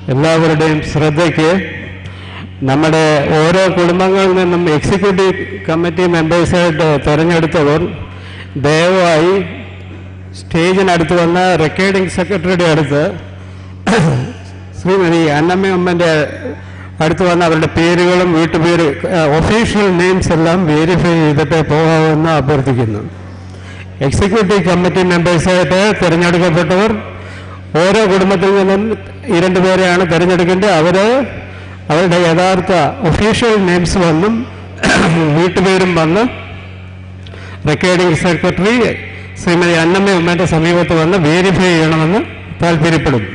എല്ലാവരുടെയും ശ്രദ്ധയ്ക്ക് നമ്മുടെ ഓരോ കുടുംബങ്ങളിൽ നിന്നും എക്സിക്യൂട്ടീവ് കമ്മിറ്റി മെമ്പേഴ്സായിട്ട് തിരഞ്ഞെടുത്തവർ ദയവായി സ്റ്റേജിനടുത്ത് വന്ന റെക്കോർഡിംഗ് സെക്രട്ടറിയുടെ അടുത്ത് ശ്രീമതി അന്നമ്മയമ്മൻ്റെ അടുത്ത് വന്ന് അവരുടെ പേരുകളും വീട്ടുപേര് ഒഫീഷ്യൽ നെയിംസ് എല്ലാം വെരിഫൈ ചെയ്തിട്ട് പോകാമെന്ന് അഭ്യർത്ഥിക്കുന്നു എക്സിക്യൂട്ടീവ് കമ്മിറ്റി മെമ്പേഴ്സായിട്ട് തിരഞ്ഞെടുക്കപ്പെട്ടവർ ഓരോ കുടുംബത്തിൽ നിന്നും ഈ രണ്ട് പേരെയാണ് തിരഞ്ഞെടുക്കേണ്ടത് അവർ അവരുടെ യഥാർത്ഥ ഒഫീഷ്യൽ നെയിംസ് വന്നും വീട്ടുപേരും വന്ന് റെക്കോർഡിംഗ് സെക്രട്ടറി ശ്രീമതി അന്നമ്മ ഉമ്മയുടെ സമീപത്ത് വന്ന് വെരിഫൈ ചെയ്യണമെന്ന് താല്പര്യപ്പെടുന്നു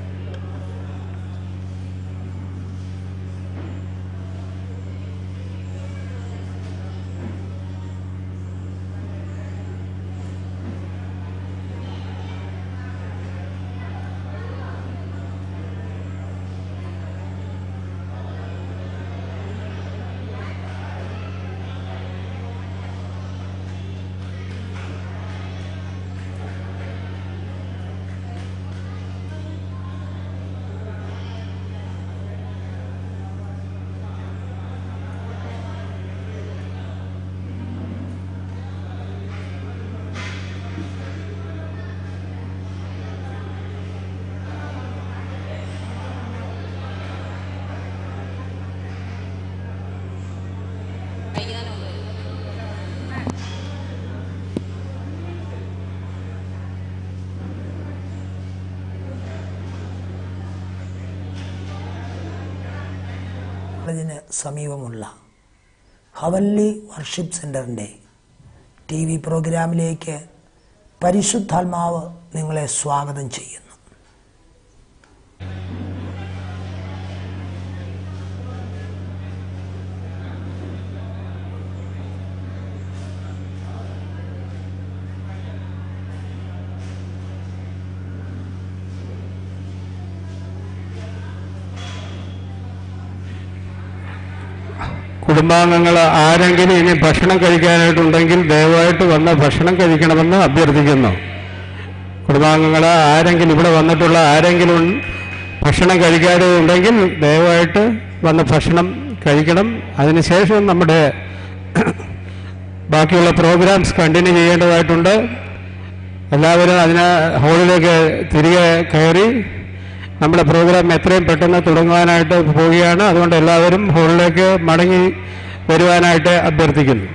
കോളേജിന് സമീപമുള്ള ഹവല്ലി വർഷിപ്പ് സെൻറ്ററിൻ്റെ ടി വി പ്രോഗ്രാമിലേക്ക് പരിശുദ്ധാത്മാവ് നിങ്ങളെ സ്വാഗതം ചെയ്യുന്നു കുടുംബാംഗങ്ങൾ ആരെങ്കിലും ഇനി ഭക്ഷണം കഴിക്കാനായിട്ടുണ്ടെങ്കിൽ ദയവായിട്ട് വന്ന് ഭക്ഷണം കഴിക്കണമെന്ന് അഭ്യർത്ഥിക്കുന്നു കുടുംബാംഗങ്ങൾ ആരെങ്കിലും ഇവിടെ വന്നിട്ടുള്ള ആരെങ്കിലും ഭക്ഷണം കഴിക്കാതെ ഉണ്ടെങ്കിൽ ദയവായിട്ട് വന്ന് ഭക്ഷണം കഴിക്കണം അതിനുശേഷം നമ്മുടെ ബാക്കിയുള്ള പ്രോഗ്രാംസ് കണ്ടിന്യൂ ചെയ്യേണ്ടതായിട്ടുണ്ട് എല്ലാവരും അതിന് ഹോളിലേക്ക് തിരികെ കയറി നമ്മുടെ പ്രോഗ്രാം എത്രയും പെട്ടെന്ന് തുടങ്ങുവാനായിട്ട് പോവുകയാണ് അതുകൊണ്ട് എല്ലാവരും ഹോളിലേക്ക് മടങ്ങി വരുവാനായിട്ട് അഭ്യർത്ഥിക്കുന്നു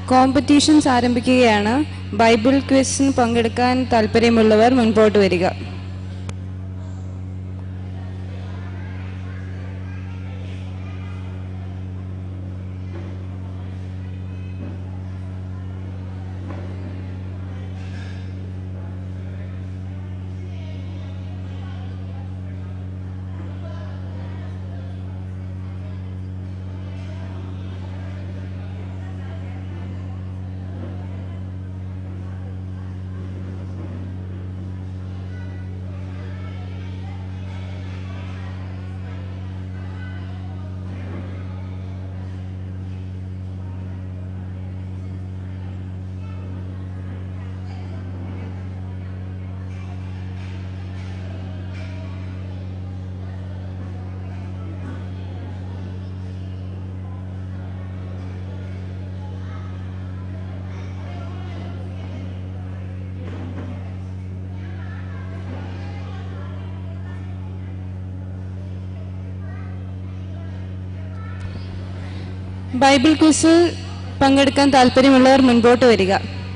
കോമ്പറ്റീഷൻസ് ആരംഭിക്കുകയാണ് ബൈബിൾ ക്വിസിന് പങ്കെടുക്കാൻ താല്പര്യമുള്ളവർ മുൻപോട്ട് വരിക ബൈബിൾ ക്വിസിൽ പങ്കെടുക്കാൻ താല്പര്യമുള്ളവർ മുൻപോട്ട് വരിക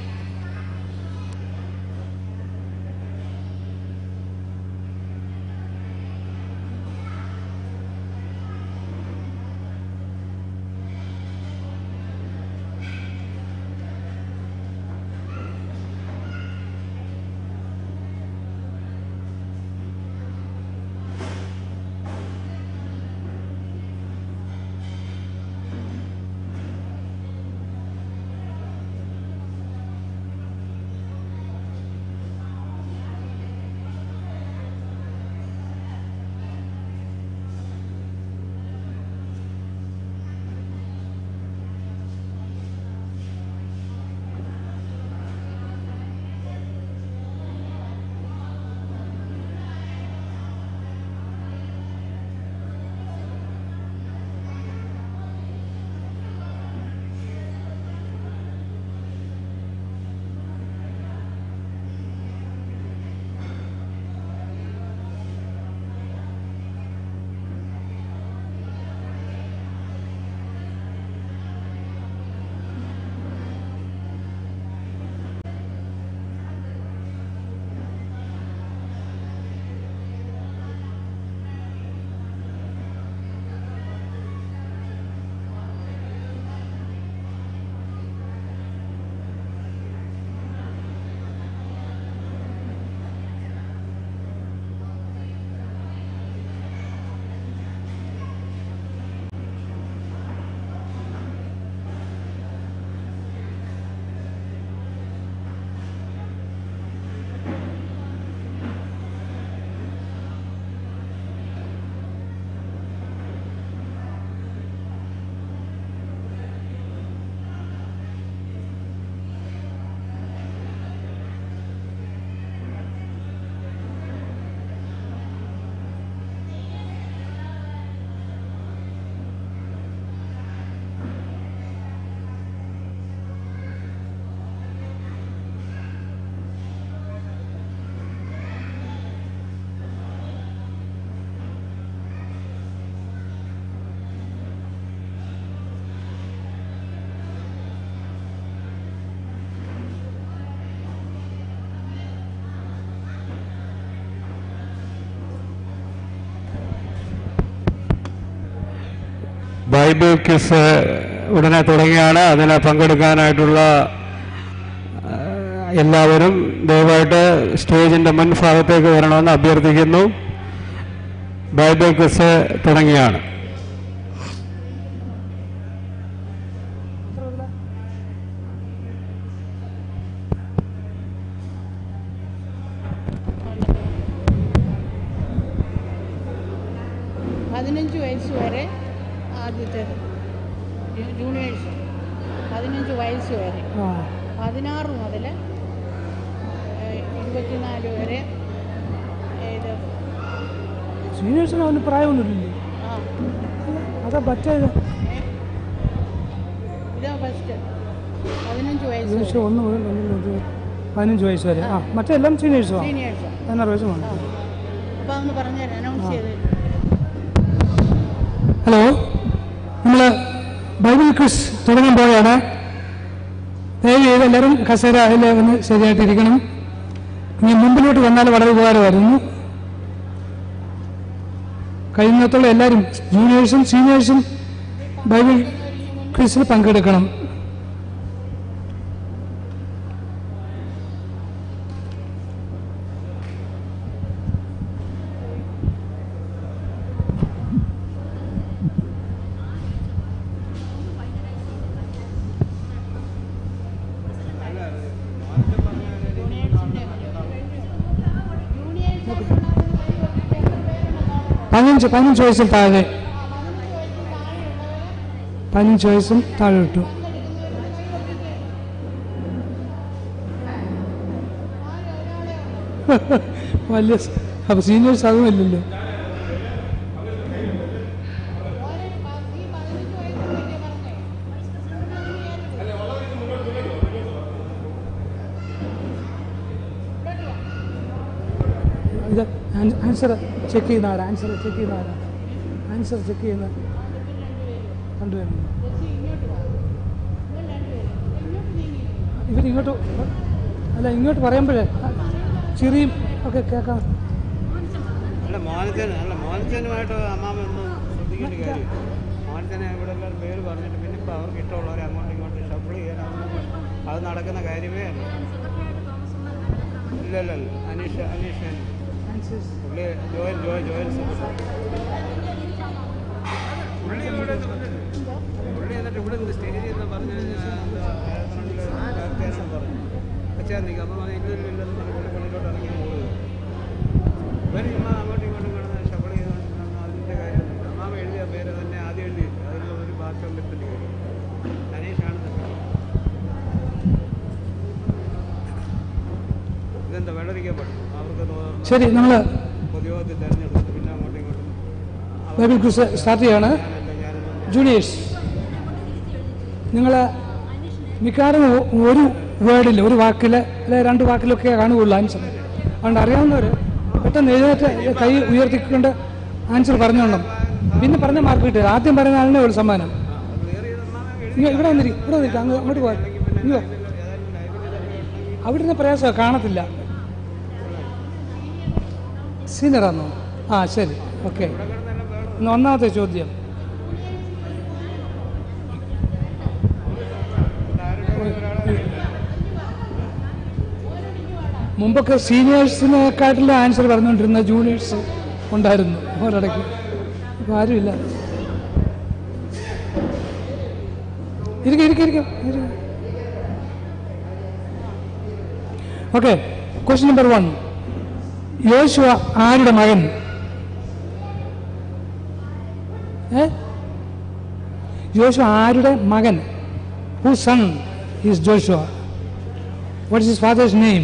ബൈബിൾ ക്വിസ് ഉടനെ തുടങ്ങിയാണ് അതിന് പങ്കെടുക്കാനായിട്ടുള്ള ആ, എല്ലാവരും ദയവായിട്ട് സ്റ്റേജിൻ്റെ മുൻഭാഗത്തേക്ക് വരണമെന്ന് അഭ്യർത്ഥിക്കുന്നു ബൈബിൾ ക്വിസ് തുടങ്ങിയാണ് പതിനഞ്ച് വയസ്സ് വരെ ആദ്യത്തേത് ജൂ- ജൂനിയേഴ്സ് പതിനഞ്ച് വയസ്സ് വരെ പതിനാറ് മുതൽ ഇരുപത്തിനാല് വരെ ഇത് സീനിയേഴ്സിന് അവന് പ്രായമൊന്നുമില്ലല്ലോ ആ അതാ പറ്റേത് ഏ? ഇതാ ഫസ്റ്റ് പതിനഞ്ച് വയസ്സ് ഏകദേശം ഒന്ന് മുതൽ ഒന്ന് മുതൽ പതിനഞ്ച് വയസ്സ് വരെ ആ മറ്റെല്ലാം സീനിയേഴ്സുമാണ് സീനിയേഴ്സ് പതിനാറ് വയസ്സ് വേണം അപ്പോൾ ഒന്ന് പറഞ്ഞുതരാം അനൗൺസ് ചെയ്ത് ഹലോ നമ്മൾ ബൈബിൾ ക്വിസ് തുടങ്ങാൻ പോവുകയാണ് ദയവ് ചെയ്ത് എല്ലാവരും കസേര അതിൽ ഒന്ന് ശരിയായിട്ടിരിക്കണം ഇനി മുമ്പിലോട്ട് വന്നാൽ വളരെ ഉപകാരമായിരുന്നു കഴിയുന്നിടത്തോളം എല്ലാവരും ജൂനിയേഴ്സും സീനിയേഴ്സും ബൈബിൾ ക്വിസിൽ പങ്കെടുക്കണം പതിനഞ്ച് പതിനഞ്ച് വയസ്സിൽ താഴെ പതിനഞ്ച് വയസ്സും താഴെ ഇട്ടു വലിയ സ- അപ്പൊ സീനിയേഴ്സ് അതുമില്ലല്ലോ ഇത് ആൻസർ ചെക്ക് ചെയ്യുന്ന ആരാ ആൻസർ ചെക്ക് ചെയ്യുന്ന ആരാ ആൻസർ ചെക്ക് ചെയ്യുന്ന രണ്ടുപേരും ഇവർ ഇങ്ങോട്ട് അല്ല ഇങ്ങോട്ട് പറയുമ്പോഴേ ചിറിയും ഒക്കെ കേൾക്കാം അല്ല മോനച്ചൻ അല്ല മോനച്ചനുമായിട്ട് അമ്മാമ ഒന്നും ശ്രദ്ധിക്കേണ്ട കാര്യം മോനച്ചനെ ഇവിടെ എല്ലാം പേര് പറഞ്ഞിട്ട് പിന്നെ ഇപ്പോൾ അവർക്ക് ഇഷ്ടമുള്ളവരെ അങ്ങോട്ടും ഇങ്ങോട്ടും ഷഫിൾ ചെയ്യാനൊന്നും അത് നടക്കുന്ന കാര്യമേ അല്ല ഇല്ല ഇല്ല ഇല്ല അനീഷ് അനീഷ് പുള്ളി ജോയൽ ജോയൽ ജോയൽ സുബ്രഹ്മണ്യം. പുള്ളി ഇവിടെ പുള്ളി എന്നിട്ട് ഇവിടെ നിന്ന് സ്റ്റേജിൽ നിന്ന് പറഞ്ഞു പറഞ്ഞു അച്ഛാ നിൽക്കുക അപ്പം പറഞ്ഞു ഇല്ല ഇല്ല ഇല്ലെന്ന് പറഞ്ഞ് പുള്ളി പള്ളിയിലോട്ട് ഇറങ്ങി പോകുന്നത് ഇവർ ചുമ്മാ അങ്ങോട്ടും ഇങ്ങോട്ടും കിടന്ന് ഷഫിൾ ചെയ്തുകൊണ്ടിരുന്ന അതിൻ്റെ കാര്യമൊന്നുമില്ല അമ്മാമ എഴുതിയ പേര് തന്നെ ആദ്യം എഴുതി അതിൽ ഒരു മാറ്റം വരുത്തേണ്ടി വരും അനീഷാണ് ഇതൊക്കെ. ഇതെന്താ വെള്ളരിക്കാൻ പറ്റും അവർക്ക് തോന്നുന്ന ശരി നമ്മൾ പൊതുയോഗത്തിൽ തിരഞ്ഞെടുത്തിട്ട് പിന്നെ അങ്ങോട്ടും ഇങ്ങോട്ടും ബൈബിൾ ക്വിസ് സ്റ്റാർട്ട് ചെയ്യാണ് ജൂനിയേഴ്സ് നിങ്ങൾ മിക്കവാറും ഒ- ഒരു വേർഡിൽ ഒരു വാക്കിൽ അല്ലെ രണ്ട് വാക്കിലൊക്കെ കാണുകയുള്ളൂ ആൻസർ അതുകൊണ്ട് അറിയാവുന്നവർ പെട്ടെന്ന് എഴുന്നേറ്റ് കൈ ഉയർത്തിക്കൊണ്ട് ആൻസർ പറഞ്ഞോണം പിന്നെ പറഞ്ഞ മാർക്ക് കിട്ടിയത് ആദ്യം പറയുന്ന ആളിനെ ഒരു സമ്മാനം ഇങ്ങ- ഇവിടെ വന്നിരി ഇവിടെ വന്നിരിക്കും അങ്ങ് അങ്ങോട്ട് പോകാം ഇങ്ങോ അവിടെ നിന്ന് പ്രയാസം കാണത്തില്ല സീനിയറാണോ ആ ശരി ഓക്കെ ഇന്ന് ഒന്നാമത്തെ ചോദ്യം മുമ്പൊക്കെ സീനിയേഴ്സിനെക്കാട്ടിലും ആൻസർ പറഞ്ഞുകൊണ്ടിരുന്ന ജൂനിയേഴ്സ് ഉണ്ടായിരുന്നു ഒരിടയ്ക്ക് ഇപ്പം ആരുമില്ല ഇരിക്കും ഇരിക്കും ഇരിക്കും ഓക്കെ ക്വസ്റ്റ്യൻ നമ്പർ വൺ യോശുവ ആരുടെ മകൻ ഏ ജോഷുവ ആരുടെ മകൻ who son is Joshua what is his father's name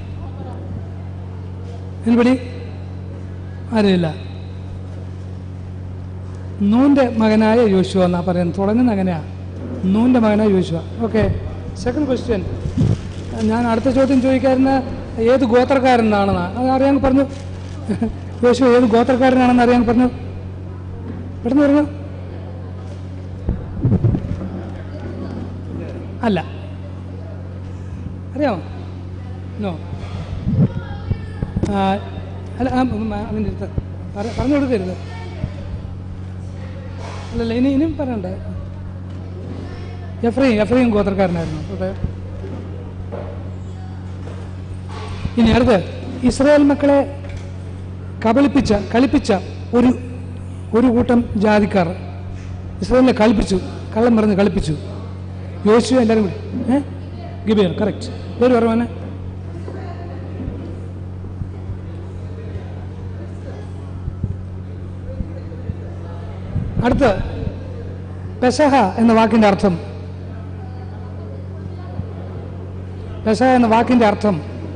anybody അറിയില്ല നൂൻ്റെ മകനായ യോശുവ എന്നാ പറയുന്നത് തുടങ്ങുന്ന അങ്ങനെയാ നൂൻ്റെ മകനായ യോശുവ ഓക്കെ സെക്കൻഡ് ക്വസ്റ്റ്യൻ ഞാൻ അടുത്ത ചോദ്യം ചോദിക്കാരുന്ന ഏത് ഗോത്രക്കാരനാണെന്നാ അത് അറിയാൻ പറഞ്ഞു യോശുവ ഏത് ഗോത്രക്കാരനാണെന്ന് അറിയാൻ പറഞ്ഞു പെട്ടെന്ന് പറഞ്ഞു അല്ല അറിയാമോ നോ ആ, അല്ല ആ, ഉം, ആ, അതിൻ്റെ അടുത്ത് പറ- പറഞ്ഞു കൊടുക്കരുത് അല്ലല്ല ഇനി ഇനിയും പറയണ്ടേ എഫ്രൈം എഫ്രൈം ഗോത്രക്കാരനായിരുന്നു ഓക്കെ ഇനി അടുത്ത് ഇസ്രായേൽ മക്കളെ കബളിപ്പിച്ച കളിപ്പിച്ച ഒരു ഒരു കൂട്ടം ജാതിക്കാർ ഇസ്രായേലിനെ കളിപ്പിച്ചു കള്ളം പറഞ്ഞ് കളിപ്പിച്ചു യോശു എല്ലാവരും കൂടി ഏ ഗിബിയർ കറക്റ്റ് പേര് പറയുവാനെ അടുത്ത് പെസഹ എന്ന വാക്കിന്റെ അർത്ഥം പെസഹ എന്ന വാക്കിന്റെ അർത്ഥം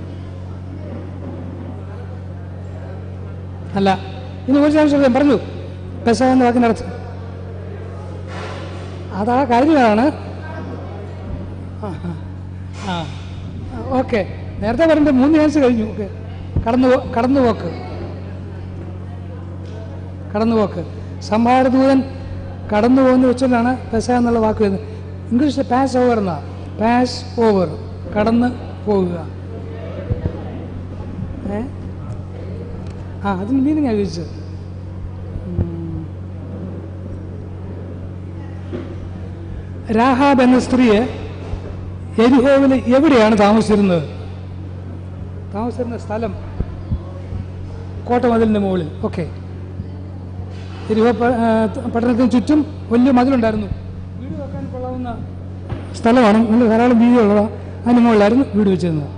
അല്ല ഇനി ഒരു ചാൻസ് പറഞ്ഞു പെസഹ എന്ന വാക്കിന്റെ അർത്ഥം അതാ കാര്യമാണ് ആ ആ ഓക്കെ നേരത്തെ പറഞ്ഞ മൂന്ന് ചാൻസ് കഴിഞ്ഞു ഓക്കെ കടന്നു പോ- കടന്നുപോക്ക് കടന്നുപോക്ക് സംഭാരദൂതൻ കടന്നു പോകുന്ന വെച്ചിട്ടാണ് പെസ എന്നുള്ള വാക്ക് വരുന്നത് ഇംഗ്ലീഷിൽ പാസ് ഓവർ എന്നാ പാസ് ഓവർ കടന്ന് പോകുക ഏ ആ അതിന് മീനിങ് ആണ് ചോദിച്ചത് ഉം. രാഹാബ് എന്ന സ്ത്രീയെ എരിഹോവിൽ എവിടെയാണ് താമസിച്ചിരുന്നത് താമസിച്ചിരുന്ന സ്ഥലം കോട്ടമതിലിൻ്റെ മുകളിൽ ഓക്കെ എരിഹോ പ- ആ, പട്ടണത്തിന് ചുറ്റും വലിയ മതിലുണ്ടായിരുന്നു വീട് വെക്കാൻ കൊള്ളാവുന്ന സ്ഥലമാണ് നല്ല ധാരാളം വീതിയുള്ളതാണ് അതിന് മുകളിലായിരുന്നു വീട് വെച്ചിരുന്നത്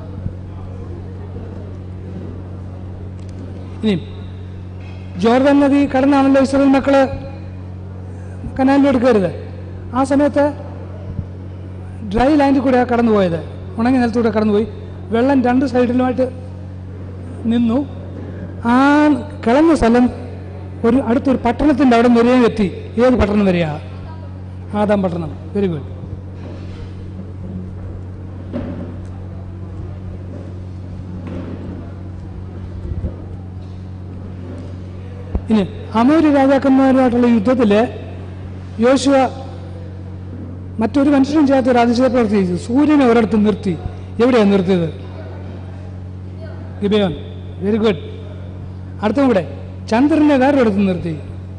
ഇനി ജോർദൻ നദി കടന്നാണല്ലോ ഇസ്രായേൽ മക്കള് കനാലിലോട്ട് കയറിയത് ആ സമയത്ത് ഡ്രൈ ലാൻഡിൽ കൂടെ കടന്നു പോയത് ഉണങ്ങിയ നിലത്തൂടെ കടന്നുപോയി വെള്ളം രണ്ട് സൈഡിലുമായിട്ട് നിന്നു ആ കിളന്ന സ്ഥലം ഒരു അടുത്തൊരു പട്ടണത്തിൻ്റെ അവിടെ വരെയും എത്തി ഏത് പട്ടണം വരെയാ ആദാം പട്ടണം വെരി ഗുഡ് ഇനി അമൂര് രാജാക്കന്മാരുമായിട്ടുള്ള യുദ്ധത്തിൽ യോശുവ മറ്റൊരു മനുഷ്യനും ചെയ്യാത്ത ഒരു അതിശയ പ്രവൃത്തി ചെയ്തു സൂര്യനെ ഒരിടത്ത് നിർത്തി എവിടെയാണ് നിർത്തിയത് ഗിബയോൻ വെരി ഗുഡ് അടുത്ത കൂടെ ചന്ദ്രനെ വേറൊരിടത്ത് നിർത്തി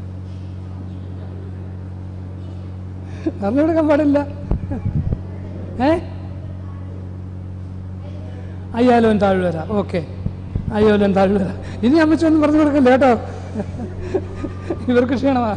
അറിഞ്ഞെടുക്കാൻ പാടില്ല ഏ അയ്യാലോൻ താഴ്വര ഓക്കെ അയ്യോലോൻ താഴ്വര ഇനി അമ്മച്ചൊന്നും പറഞ്ഞു കൊടുക്കല്ലേ കേട്ടോ ഇവർക്ക് ക്ഷീണമാ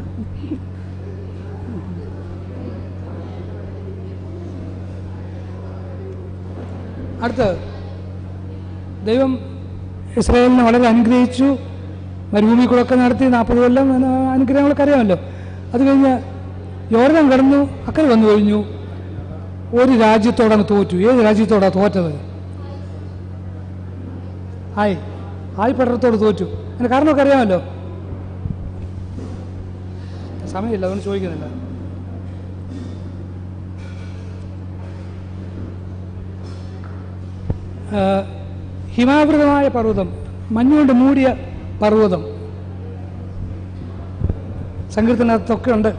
അടുത്തത് ദൈവം ഇസ്രായേലിനെ വളരെ അനുഗ്രഹിച്ചു മരുഭൂമി കൂടെ നടത്തി നാൽപ്പത് കൊല്ലം ആ, അനുഗ്രഹങ്ങളൊക്കെ അറിയാമല്ലോ അത് കഴിഞ്ഞ് യോർദാൻ കടന്നു അക്കരെ വന്നു കഴിഞ്ഞു ഒരു രാജ്യത്തോടാണ് തോറ്റു ഏത് രാജ്യത്തോടാണ് തോറ്റത് ഹായ് ഹായ് പട്ടണത്തോട് തോറ്റു അതിന് കാരണമൊക്കെ അറിയാമല്ലോ സമയമില്ല അതുകൊണ്ട് ചോദിക്കുന്നില്ല ആ, ഹിമാവൃതമായ പർവ്വതം മഞ്ഞുകൊണ്ട് മൂടിയ പർവ്വതം സങ്കീർത്തനകത്തൊക്കെ ഉണ്ട്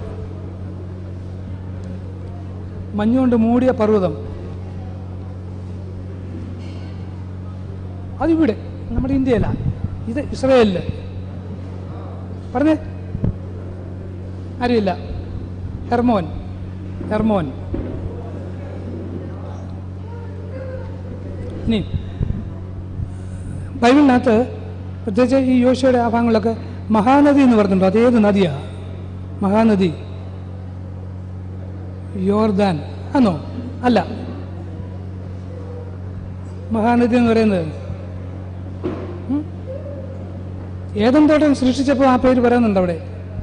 മഞ്ഞുകൊണ്ട് മൂടിയ പർവ്വതം അതിവിടെ നമ്മുടെ ഇന്ത്യയില ഇത് ഇസ്രയേലില് പറഞ്ഞേ അറിയില്ല ഹെർമോൻ ഹെർമോൻ ഇനി ബൈബിളിനകത്ത് പ്രത്യേകിച്ച് ഈ യോശയുടെ ആ ഭാഗങ്ങളിലൊക്കെ മഹാനദി എന്ന് പറഞ്ഞിട്ടുണ്ടോ അത് ഏത് നദിയാ മഹാനദി യോർദാൻ ആണോ അല്ല മഹാനദി എന്ന് പറയുന്നത് ഉം? ഏതും തോട്ടം സൃഷ്ടിച്ചപ്പോൾ ആ പേര് പറയുന്നുണ്ട് അവിടെ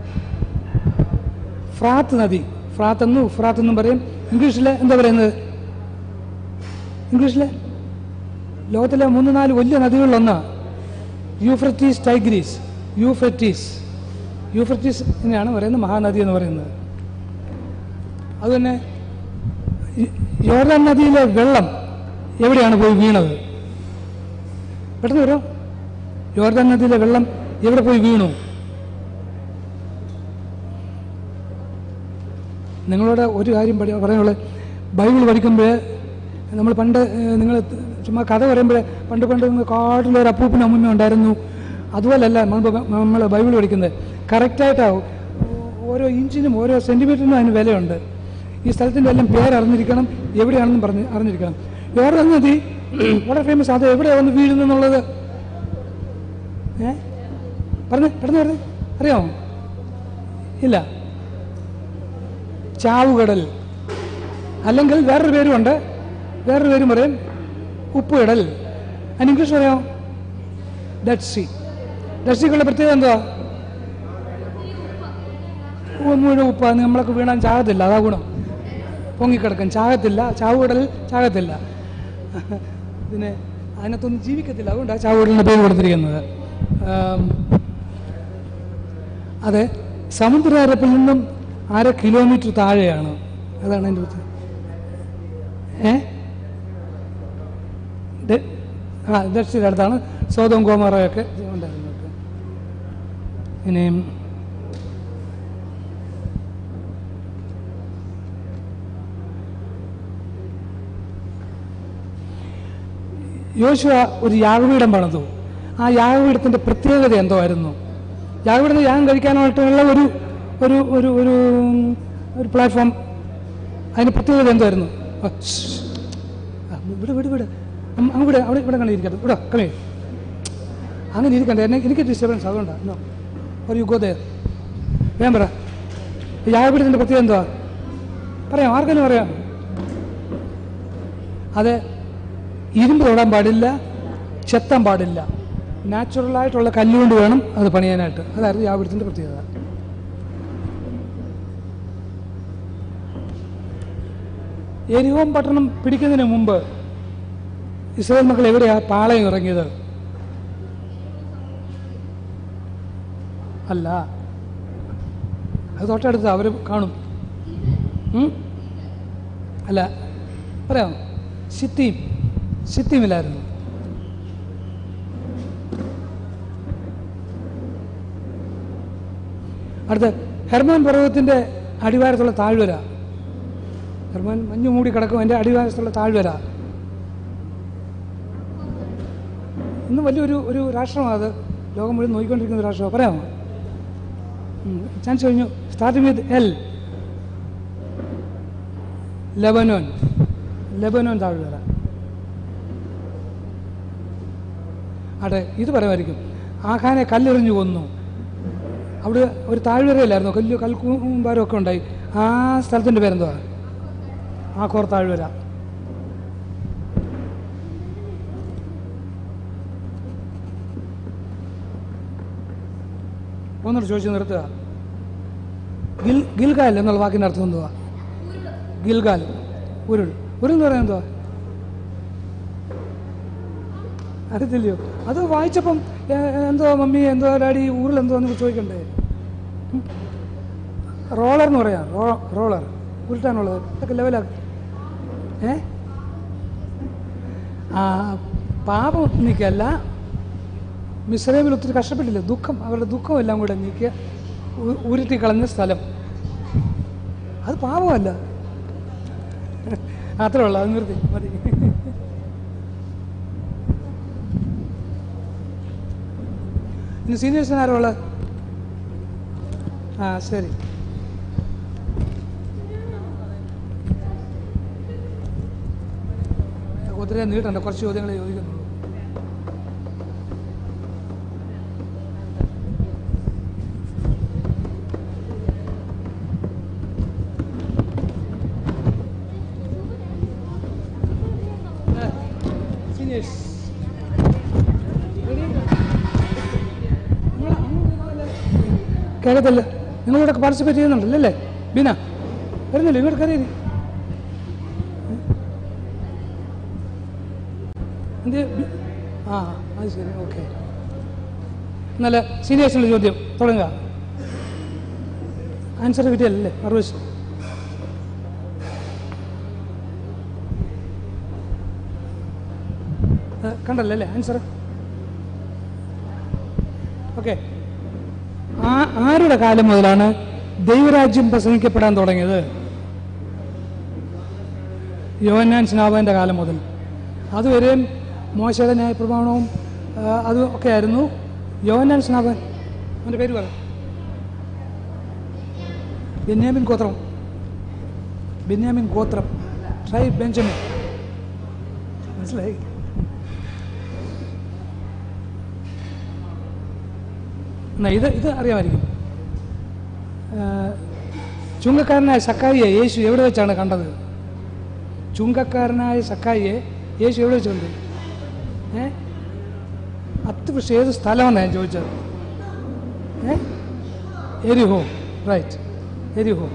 ഫ്രാത്ത് നദി ഫ്രാത്ത് എന്നും ഫ്രാത്ത് എന്നും പറയും ഇംഗ്ലീഷിൽ എന്താ പറയുന്നത് ഇംഗ്ലീഷിലെ ലോകത്തിലെ മൂന്ന് നാല് വലിയ നദികളിലൊന്ന് യൂഫ്രറ്റീസ് ടൈഗ്രീസ് യൂഫ്രറ്റീസ് യൂഫ്രറ്റീസ് എന്നാണ് പറയുന്നത് മഹാനദി എന്ന് പറയുന്നത് അതുതന്നെ ഈ- യോർദാൻ നദിയിലെ വെള്ളം എവിടെയാണ് പോയി വീണത് പെട്ടെന്ന് വരും യോർദാൻ നദിയിലെ വെള്ളം എവിടെ പോയി വീണു നിങ്ങളോട് ഒരു കാര്യം പഠി പറയാനുള്ളത് ബൈബിൾ പഠിക്കുമ്പോൾ നമ്മൾ പണ്ട് നിങ്ങൾ ചുമ്മാ കഥ പറയുമ്പോൾ പണ്ട് പണ്ട് നിങ്ങൾ കാട്ടിലൊരു അപ്പൂപ്പനും അമ്മൂമ്മ ഉണ്ടായിരുന്നു അതുപോലല്ല നമ്മൾ നമ്മൾ ബൈബിൾ പഠിക്കുന്നത് കറക്റ്റായിട്ടാവും ഓരോ ഇഞ്ചിനും ഓരോ സെൻറ്റിമീറ്ററിനും അതിന് വിലയുണ്ട് ഈ സ്ഥലത്തിൻ്റെ എല്ലാം പേര് അറിഞ്ഞിരിക്കണം എവിടെയാണെന്നും പറഞ്ഞ് അറിഞ്ഞിരിക്കണം വേറെ നദി വളരെ ഫേമസ് അത് എവിടെയാണ് വന്ന് വീഴുന്നു എന്നുള്ളത് ഏ പറഞ്ഞേ പെട്ടെന്ന് പറഞ്ഞേ അറിയാമോ ഇല്ല ചാവുകടൽ അല്ലെങ്കിൽ വേറൊരു പേരുമുണ്ട് വേറൊരു പേരും പറയും ഉപ്പുകടൽ അതിന് ഇംഗ്ലീഷ് പറയാമോ ഡെഡ് സി ഡെഡ് സിക്കുള്ള പ്രത്യേകത എന്താ മുഴുവൻ ഉപ്പ് നമ്മളൊക്കെ വീണാൻ ചാകത്തില്ല അതാ ഗുണം പൊങ്ങിക്കിടക്കും ചാകത്തില്ല ചാവുകടൽ ചാകത്തില്ല പിന്നെ അതിനകത്തൊന്നും ജീവിക്കത്തില്ല അതുകൊണ്ടാണ് ചാവുകടലിന് പേര് കൊടുത്തിരിക്കുന്നത് ആം, അതെ സമുദ്രനിരപ്പിൽ നിന്നും അര കിലോമീറ്റർ താഴെയാണ് അതാണ് എൻ്റെ ഉത്തരം ഏ ദ- ആ ദക്ഷിണ അടുത്താണ് സോതവും ഗോമറയൊക്കെ ഉണ്ടായിരുന്നത് ഇനിയും യോശുവ ഒരു യാഗപീഠം പണിതു ആ യാഗപീഠത്തിൻ്റെ പ്രത്യേകത എന്തോ ആയിരുന്നു യാഗപീഠത്തിൽ യാഗം കഴിക്കാനായിട്ടുള്ള ഒരു ഒരു ഒരു ഒരു ഒരു പ്ലാറ്റ്ഫോം അതിന് പ്രത്യേകത എന്തായിരുന്നു ആ, ശ്ശ്. ആ, വിട് വിട് വിട് അം- അങ്ങ് വിട് അവിടെ ഇവിടെ കണ്ടു ഇരിക്കട്ടെ ഇവിടെ കളി അങ്ങനെ ഇരിക്കണ്ട എന്നെ എനിക്ക് ഡിസ്റ്റർബൻസ് അതുകൊണ്ടാണ് നോ ഒരു യുഗോ ദേ വേഗം പറ ഈ യാഗപീഠത്തിൻ്റെ പ്രത്യേകത എന്തുവാ പറയാം ആർക്കെങ്കിലും പറയാം അത് ഇരുമ്പ് തൊടാൻ പാടില്ല ചെത്താൻ പാടില്ല നാച്ചുറലായിട്ടുള്ള കല്ലുകൊണ്ട് വേണം അത് പണിയാനായിട്ട് അതായിരുന്നു യാഗപീഠത്തിൻ്റെ പ്രത്യേകത എരിഹോം പട്ടണം പിടിക്കുന്നതിന് മുമ്പ് ഇസ്രായേൽ മക്കൾ എവിടെയാ പാളയം ഇറങ്ങിയത് അല്ല അത് തൊട്ടടുത്ത് അവർ കാണും ഉം? അല്ല പറയാം സിത്തീം സിത്തീമിലായിരുന്നു അടുത്ത ഹെർമോൻ പർവ്വതത്തിൻ്റെ അടിവാരത്തുള്ള താഴ്വര ഹെർമോൻ മഞ്ഞു മൂടി കിടക്കും എൻ്റെ അടിവാരത്തുള്ള താഴ്വര ഇന്ന് വലിയൊരു ഒരു രാഷ്ട്രമാണ് അത് ലോകം മുഴുവൻ നോക്കിക്കൊണ്ടിരിക്കുന്ന ഒരു രാഷ്ട്രമാണ് പറയാമോ ചാൻസ് കഴിഞ്ഞു starting with L Lebanon Lebanon താഴ്വര അതെ ഇത് പറയുമായിരിക്കും ആഖാനെ കല്ലെറിഞ്ഞു കൊന്നു അവിടെ ഒരു താഴ്വരയിലായിരുന്നു കല്ല് കൽക്കൂമ്പാരം ഒക്കെ ഉണ്ടായി ആ സ്ഥലത്തിൻ്റെ പേരെന്തുവാ ആഖോർ താഴ്വര ഒന്നുകൂടെ ചോദിച്ചു നിർത്തുക ഗിൽ ഗിൽഗാൽ എന്നുള്ള വാക്കിൻ്റെ അർത്ഥം എന്തുവാ ഗിൽഗാൽ ഉരുൾ ഉരുൾ എന്ന് പറയുന്നത് എന്തുവാ അറിയത്തില്ലയോ അത് വായിച്ചപ്പം ഏ, എന്തോ മമ്മി എന്തോ ഡാഡി ഉരുൾ എന്തോ എന്ന് ചോദിക്കണ്ടേ ഉം. റോളർ എന്ന് പറയാം റോ റോളർ ഉരുട്ടാനുള്ളത് ഇതൊക്കെ ലെവലാക്കി ഏ ആ പാപം നീക്കല്ല മിശ്രമിൽ ഒത്തിരി കഷ്ടപ്പെട്ടില്ല ദുഃഖം അവരുടെ ദുഃഖം എല്ലാം കൂടെ നീക്കിയ ഉ- ഉരുട്ടി കളഞ്ഞ സ്ഥലം അത് പാപമല്ല അത്രേ ഉള്ളൂ അത് നിർത്തി മതി ഇനി സീനിയേഴ്സിന് ആരോ ഉള്ളത് ആ ശരി ഒത്തിരി നീട്ടണ്ട കുറച്ച് ചോദ്യങ്ങൾ ചോദിക്കുന്നുള്ളൂ സീനിയേഴ്സ് കേൾക്കത്തില്ല നിങ്ങളിവിടെ പാർട്ടിസിപ്പേറ്റ് ചെയ്യുന്നുണ്ടല്ലോ അല്ലേ ബീന വരുന്നില്ല ഇങ്ങോട്ട് കയറി എന്ത് ബി- ആ അത് ശരി ഓക്കെ നല്ല സീനിയേഴ്സിനുള്ള ചോദ്യം തുടങ്ങുക ആൻസർ കിട്ടിയല്ലേ മറുവശം ആ, കണ്ടല്ലോ അല്ലേ ആൻസർ ഓക്കെ ആ ആരുടെ കാലം മുതലാണ് ദൈവരാജ്യം പ്രസംഗിക്കപ്പെടാൻ തുടങ്ങിയത് യോഹന്നാൻ സ്നാപകൻ്റെ കാലം മുതൽ അതുവരെയും മോശയുടെ ന്യായ പ്രമാണവും ആ, അതും ഒക്കെ ആയിരുന്നു യോഹന്നാൻ സ്നാപകൻ അവൻ്റെ പേര് പറ ബെന്യാമിൻ ഗോത്രം ബെന്യാമിൻ ഗോത്രം ട്രൈ ബെഞ്ചമിൻ മനസ്സിലായി എന്നാ ഇത് ഇത് അറിയാമായിരിക്കും ആ, ചുങ്കക്കാരനായ സക്കായിയെ യേശു എവിടെ വെച്ചാണ് കണ്ടത് ചുങ്കക്കാരനായ സക്കായിയെ യേശു എവിടെ വെച്ച് കണ്ടു ഏ അത്യാവശ്യം ഏത് സ്ഥലമാണ് ഞാൻ ചോദിച്ചത് ഏ എരിഹോ റൈറ്റ് എരിഹോ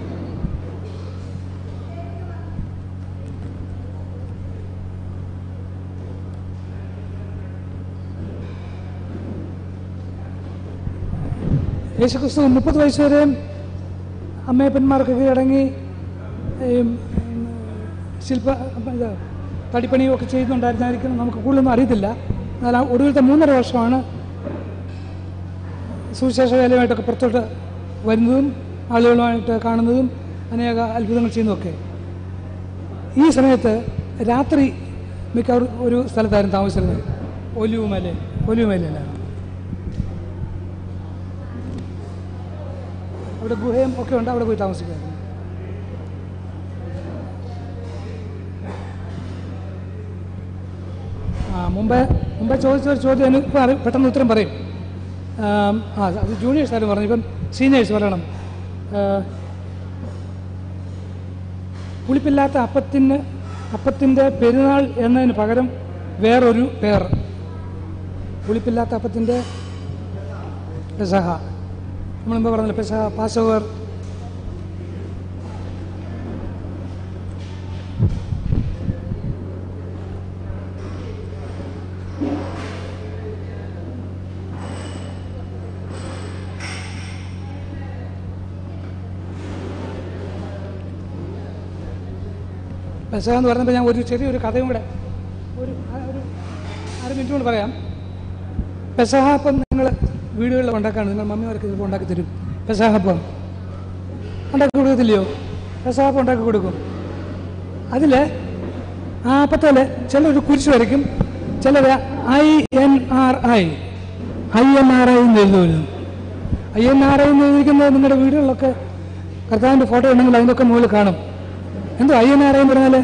യേശുക്രിസ്തു മുപ്പത് വയസ്സ് വരെയും അമ്മയപ്പന്മാർക്ക് കീഴടങ്ങി ഉം, ഉം, ശില്പ ഇത് തടിപ്പണിയും ഒക്കെ ചെയ്യുന്നുണ്ടായിരുന്നായിരിക്കും നമുക്ക് കൂടുതലൊന്നും അറിയത്തില്ല എന്നാൽ ആ ഒടുവിലത്തെ മൂന്നര വർഷമാണ് സുവിശേഷ വേലയുമായിട്ടൊക്കെ പുറത്തോട്ട് വരുന്നതും ആളുകളുമായിട്ട് കാണുന്നതും അനേക അത്ഭുതങ്ങൾ ചെയ്യുന്നതൊക്കെ ഈ സമയത്ത് രാത്രി മിക്ക ഒരു- ഒരു സ്ഥലത്തായിരുന്നു താമസിച്ചിരുന്നത് ഒലിവുമല ഒലിവുമലയിലാണ് അവിടെ ഗുഹയും ഒക്കെ ഉണ്ട് അവിടെ പോയി താമസിക്കുമായിരുന്നു ആ മുമ്പേ മുമ്പേ ചോദിച്ച ഒരു ചോദ്യം എനിക്ക് ഇപ്പം അറി- പെട്ടെന്ന് ഉത്തരം പറയും ആം, ആ അത് ജൂനിയേഴ്സ് ആരും പറഞ്ഞു ഇപ്പം സീനിയേഴ്സ് പറയണം ആ, പുളിപ്പില്ലാത്ത അപ്പത്തിന് അപ്പത്തിൻ്റെ പെരുന്നാൾ എന്നതിന് പകരം വേറൊരു പേർ പുളിപ്പില്ലാത്ത അപ്പത്തിൻ്റെ പെസഹ നമ്മളിപ്പോൾ പറഞ്ഞില്ല പെസഹ പാസ് ഓവർ പെസഹ എന്ന് പറഞ്ഞപ്പോൾ ഞാൻ ഒരു ചെറിയൊരു കഥയും കൂടെ ഒരു ആ- ഒരു അര മിനിറ്റ് കൊണ്ട് പറയാം പെസഹ അപ്പം നിങ്ങൾ വീടുകളിൽ ഉണ്ടാക്കാണ് നിങ്ങൾ മമ്മിമാർക്ക് ചിലപ്പോൾ ഉണ്ടാക്കി തരും പെസഹപ്പം ഉണ്ടാക്കി കൊടുക്കത്തില്ലയോ പെസഹപ്പം ഉണ്ടാക്കി കൊടുക്കും അതിൽ ആ അപ്പത്തിൽ ചിലർ കുരിശ് വരയ്ക്കും ചിലർ I N R I I N R I എന്ന് എഴുതുമല്ലോ ഐ എൻ ആർ ഐ എന്ന് എഴുതിക്കുന്നത് നിങ്ങളുടെ വീടുകളിലൊക്കെ കർത്താവിൻ്റെ ഫോട്ടോ ഉണ്ടെങ്കിൽ അതിൻ്റെയൊക്കെ മുകളിൽ കാണും എന്തോ ഐ എൻ ആർ ഐ എന്ന് പറഞ്ഞാൽ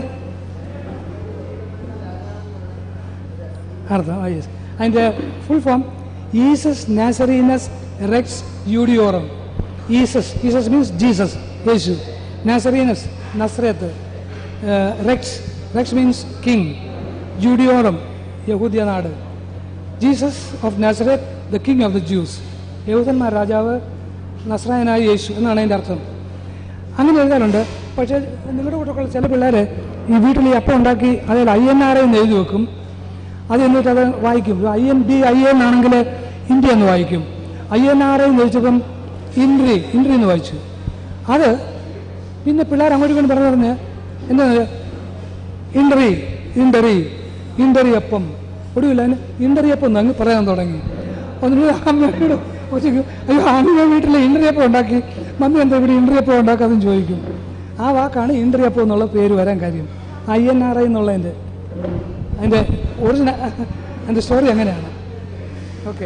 അർത്ഥം ആ യെസ് അതിൻ്റെ ഫുൾ ഫോം ഈസസ് നാസറീനസ് റെക്സ് യൂഡിയോറം ഈസസ് ഈസസ് മീൻസ് ജീസസ് യേശു നാസറീനസ് നസ്രത്ത് റെക്സ് റെക്സ് മീൻസ് കിങ് ജൂഡിയോറം യഹൂദ്യ നാട് Jesus of Nazareth the king of the Jews യഹൂദന്മാർ രാജാവ് നസ്രായനായ യേശു എന്നാണ് അതിൻ്റെ അർത്ഥം അങ്ങനെ എഴുതാറുണ്ട് പക്ഷേ നിങ്ങളുടെ കൂട്ടൊക്കെ ചില പിള്ളേർ ഈ വീട്ടിൽ ഈ അപ്പം ഉണ്ടാക്കി അതിൽ ഐ എൻ ആർ എന്ന് എഴുതി വെക്കും അത് എന്നിട്ട് അത് വായിക്കും I N B I N ആണെങ്കിൽ ഇന്ത്യ എന്ന് വായിക്കും ഐ എൻ ആർ എന്ന് ചോദിച്ചപ്പം ഇൻട്രി ഇൻട്രി എന്ന് വായിച്ചു അത് പിന്നെ പിള്ളേർ അങ്ങോട്ട് കൊണ്ട് പറഞ്ഞു പറഞ്ഞ് എന്താ ഇൻഡറി ഇൻഡറി ഇൻഡറി അപ്പം ഒടുവില്ല അതിന് ഇൻഡറി അപ്പം എന്ന് അങ്ങ് പറയാൻ തുടങ്ങി എന്നിട്ട് അമ്മയോട് ചോദിക്കും അയ്യോ അമ്മ വീട്ടിൽ ഇൻഡറി അപ്പം ഉണ്ടാക്കി മമ്മി എന്താ ഇവിടെ ഇൻഡറി അപ്പം ഉണ്ടാക്കാതെന്ന് ചോദിക്കും ആ വാക്കാണ് ഇൻഡറി അപ്പം എന്നുള്ള പേര് വരാൻ കാര്യം ഐ എൻ ആർ ഐ എന്നുള്ളതിൻ്റെ അതിൻ്റെ ഒറിജിനൽ അതിൻ്റെ സ്റ്റോറി അങ്ങനെയാണ് ഓക്കെ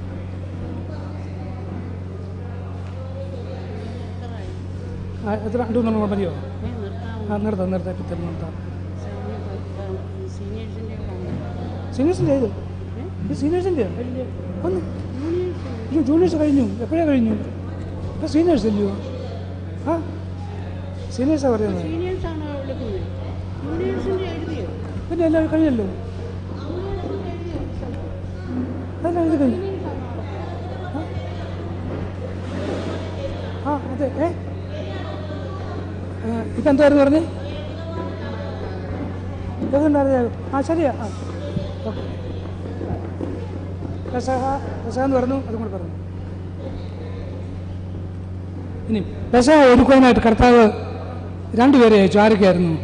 എത്ര രണ്ടു മൂന്നെണ്ണം മതിയോ ആ നിർത്താം നിർത്താം ഇപ്പം തന്നെ നിർത്താം സീനിയേഴ്സിൻ്റെ ഏത് ഇത് സീനിയേഴ്സിൻ്റെ ഒന്ന് അയ്യോ ജൂനിയേഴ്സ് കഴിഞ്ഞു എപ്പോഴാണ് കഴിഞ്ഞു ഇപ്പം സീനിയേഴ്സ് അല്ലയോ ആ സീനിയേഴ്സാണ് പറയുന്നത് സീനിയേഴ്സാണോ വിളിക്കുന്നത് ജൂനിയേഴ്സിൻ്റെ എഴുതിയോ പിന്നെ എല്ലാം കഴിഞ്ഞല്ലോ അതെല്ലാം ഇത് കഴിഞ്ഞു ആ? ആ അതെ ഏ ആ, ഇപ്പം എന്തായിരുന്നു പറഞ്ഞേ ഏതുണ്ടായിരുന്നു ആ ശരിയാ ആ ഓക്കെ പെസഹ പെസഹ എന്ന് പറഞ്ഞു അതും കൂടെ പറഞ്ഞു ഇനി പെസഹ ഒരുക്കുവാനായിട്ട് കർത്താവ് രണ്ടുപേരെ അയച്ചു ആരൊക്കെയായിരുന്നു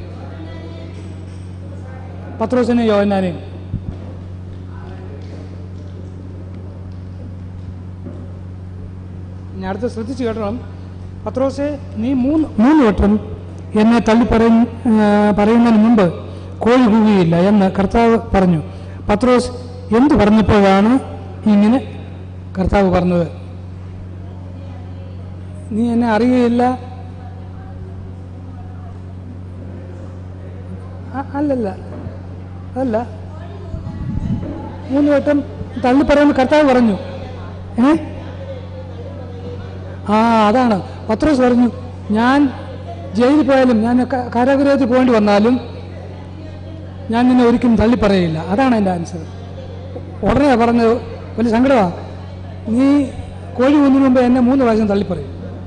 പത്രോസിനെയും യോഹന്നാനെയും ഇനി അടുത്ത് ശ്രദ്ധിച്ച് കേട്ടോളം പത്രോസെ നീ മൂന്ന് മൂന്ന് വട്ടം എന്നെ തള്ളി പറയ പറയുന്നതിന് മുമ്പ് കോഴി കൂകിയില്ല എന്ന് കർത്താവ് പറഞ്ഞു പത്രോസ് എന്ത് പറഞ്ഞപ്പോഴാണ് ഇങ്ങനെ കർത്താവ് പറഞ്ഞത് നീ എന്നെ അറിയുകയില്ല അ- അല്ലല്ല അതല്ല മൂന്ന് വട്ടം തള്ളി പറയുമ്പോൾ കർത്താവ് പറഞ്ഞു ഏ ആ അതാണ് പത്രോസ് പറഞ്ഞു ഞാൻ ജയിലിൽ പോയാലും ഞാൻ ക- കാരാഗൃഹത്തിൽ പോകേണ്ടി വന്നാലും ഞാൻ നിന്നെ ഒരിക്കലും തള്ളി പറയില്ല അതാണ് എൻ്റെ ആൻസർ ഉടനെ പറഞ്ഞത് വലിയ സങ്കടമാണ് നീ കോഴി കൊന്നതിന് മുമ്പ് എന്നെ മൂന്ന് പ്രാവശ്യം തള്ളിപ്പറയും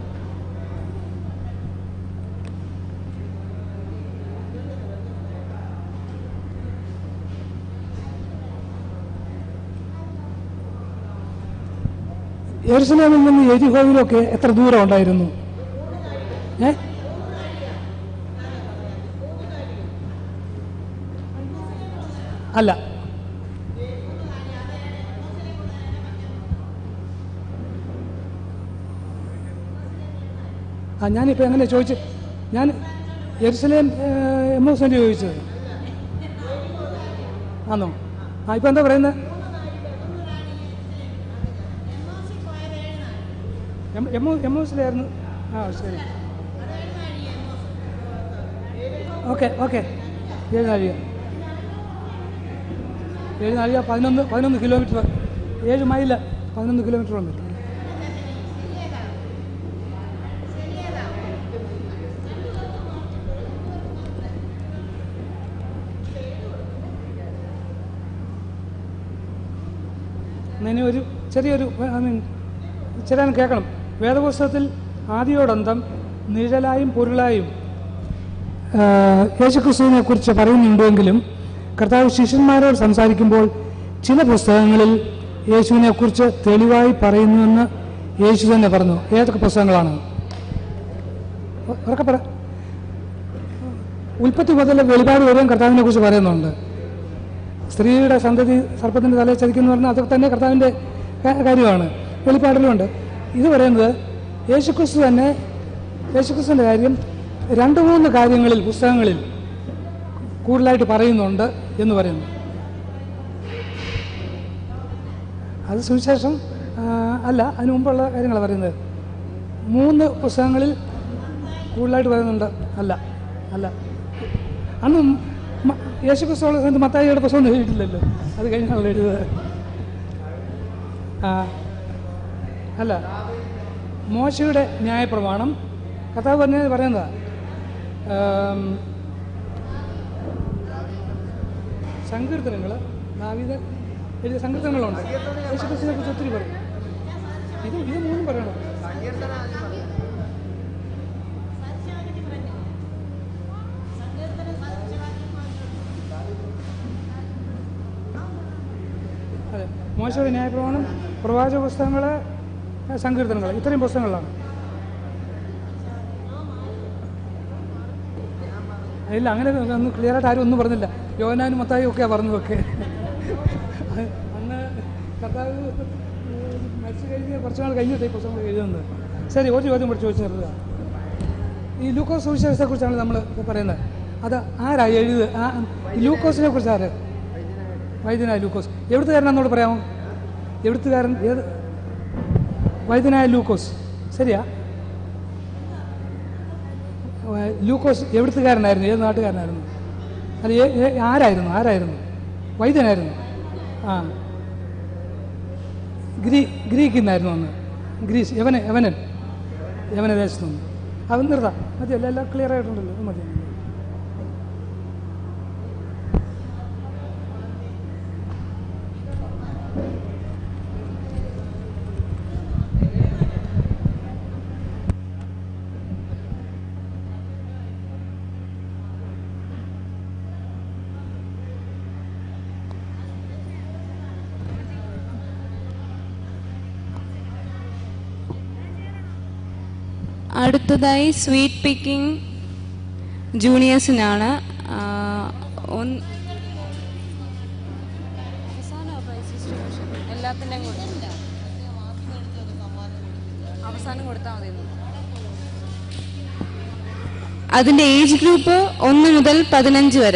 യെരുസലേമിൽ നിന്ന് എരിഹോയിലൊക്കെ എത്ര ദൂരം ഉണ്ടായിരുന്നു ഏ അല്ല ആ ഞാനിപ്പോൾ എങ്ങനെ ചോദിച്ചു ഞാൻ യെരുസലേം എം എസ് ചോദിച്ചത് ആണോ ആ ഇപ്പം എന്താ പറയുന്നത് എം എം എം എസിലായിരുന്നു ആ ശരി ഓക്കെ ഓക്കെ ഏഴ് നാഴിക ഏഴ് നാഴിക പതിനൊന്ന് പതിനൊന്ന് കിലോമീറ്റർ ഏഴ് മൈല് പതിനൊന്ന് കിലോമീറ്റർ ഉണ്ട് ഇനി ഒരു ചെറിയൊരു ഐ മീൻ ചെറിയ കേൾക്കണം വേദപുസ്തകത്തിൽ ആദിയോടന്തം നിഴലായും പൊരുളായും യേശുക്രിസ്തുവിനെ കുറിച്ച് പറയുന്നുണ്ടെങ്കിലും കർത്താവ് ശിഷ്യന്മാരോട് സംസാരിക്കുമ്പോൾ ചില പുസ്തകങ്ങളിൽ യേശുവിനെ കുറിച്ച് തെളിവായി പറയുന്നുവെന്ന് യേശു തന്നെ പറഞ്ഞു ഏതൊക്കെ പുസ്തകങ്ങളാണ് ഉ- ഉറക്കെ പറ ഉൽപ്പത്തി മുതൽ വെളിപാട് വരെയും കർത്താവിനെ കുറിച്ച് പറയുന്നുണ്ട് സ്ത്രീയുടെ സന്തതി സർപ്പത്തിൻ്റെ തലയിൽ ചതിക്കുന്നു പറഞ്ഞാൽ അതൊക്കെ തന്നെ കർത്താവിൻ്റെ കാ- കാര്യമാണ് വെളിപ്പാടിലുമുണ്ട് ഇത് പറയുന്നത് യേശുക്രിസ്തു തന്നെ യേശുക്രിസ്തുവിൻ്റെ കാര്യം രണ്ട് മൂന്ന് കാര്യങ്ങളിൽ പുസ്തകങ്ങളിൽ കൂടുതലായിട്ട് പറയുന്നുണ്ട് എന്ന് പറയുന്നു അത് സുവിശേഷം ആ, അല്ല അതിന് മുമ്പുള്ള കാര്യങ്ങളാണ് പറയുന്നത് മൂന്ന് പുസ്തകങ്ങളിൽ കൂടുതലായിട്ട് പറയുന്നുണ്ട് അല്ല അല്ല അന്ന് മ- യേശുക്രിസ്തു എന്ത് മത്തായിയുടെ പുസ്തകം എഴുതിയിട്ടില്ലല്ലോ അത് കഴിഞ്ഞാണല്ലോ എഴുതുന്നത് ആ അല്ല മോശയുടെ ന്യായപ്രമാണം കഥാവ് പറഞ്ഞ പറയുന്നതാ ആം, സങ്കീർത്തനങ്ങൾ ദാവീദ് എഴുതിയ സങ്കീർത്തനങ്ങളുണ്ട് യേശുക്രിസ്തുവിനെ കുറിച്ച് ഒത്തിരി പറയും ഇത് ഇത് മൂന്നും പറയണം അതെ മോശയുടെ ന്യായപ്രമാണം പ്രവാചക പുസ്തകങ്ങൾ സങ്കീർത്തനങ്ങൾ ഇത്രയും പുസ്തകങ്ങളാണ് ഇല്ല അങ്ങനെ ഒന്നും ക്ലിയർ ആയിട്ട് ആരും ഒന്നും പറഞ്ഞില്ല യോനാനും മത്തായും ഒക്കെയാണ് പറഞ്ഞതൊക്കെ അന്ന് കർത്താവ് മരിച്ചു കഴിഞ്ഞ് കുറച്ച് നാൾ കഴിഞ്ഞിട്ട് ഈ പുസ്തകങ്ങൾ എഴുതുന്നത് ശരി ഒരു ചോദ്യം കൂടി ചോദിച്ചു നിർത്തുക ഈ ലൂക്കോസ് സുവിശേഷത്തെക്കുറിച്ചാണ് നമ്മൾ പറയുന്നത് അത് ആരാ എഴുതുക ആ ഈ ലൂക്കോസിനെ കുറിച്ച് ആര് വൈദ്യനായ ലൂക്കോസ് എവിടുത്തുകാരനാന്നോട് പറയാമോ എവിടുത്തുകാരൻ ഏത് വൈദ്യനായ ലൂക്കോസ് ശരിയാ ഏ, ലൂക്കോസ് എവിടുത്തുകാരനായിരുന്നു ഏത് നാട്ടുകാരനായിരുന്നു അല്ല ഏ- ഏ- ആരായിരുന്നു ആരായിരുന്നു വൈദ്യനായിരുന്നു ആ ഗ്രീ ഗ്രീക്കിൽ നിന്നായിരുന്നു അന്ന് ഗ്രീസ് യവന യവനൻ യവന ദേശത്തു നിന്ന് അത് നിർത്താം മതിയല്ല എല്ലാം ക്ലിയർ ആയിട്ടുണ്ടല്ലോ അത് മതി അടുത്തതായി സ്വീറ്റ് പിക്കിംഗ് ജൂനിയേഴ്സിനാണ് ആ, ഒന്ന് എല്ലാത്തിൻ്റെയും കൂടെ അവസാനം കൊടുത്താൽ മതി അതിന്റെ ഏജ് ഗ്രൂപ്പ് ഒന്ന് മുതൽ പതിനഞ്ച് വരെ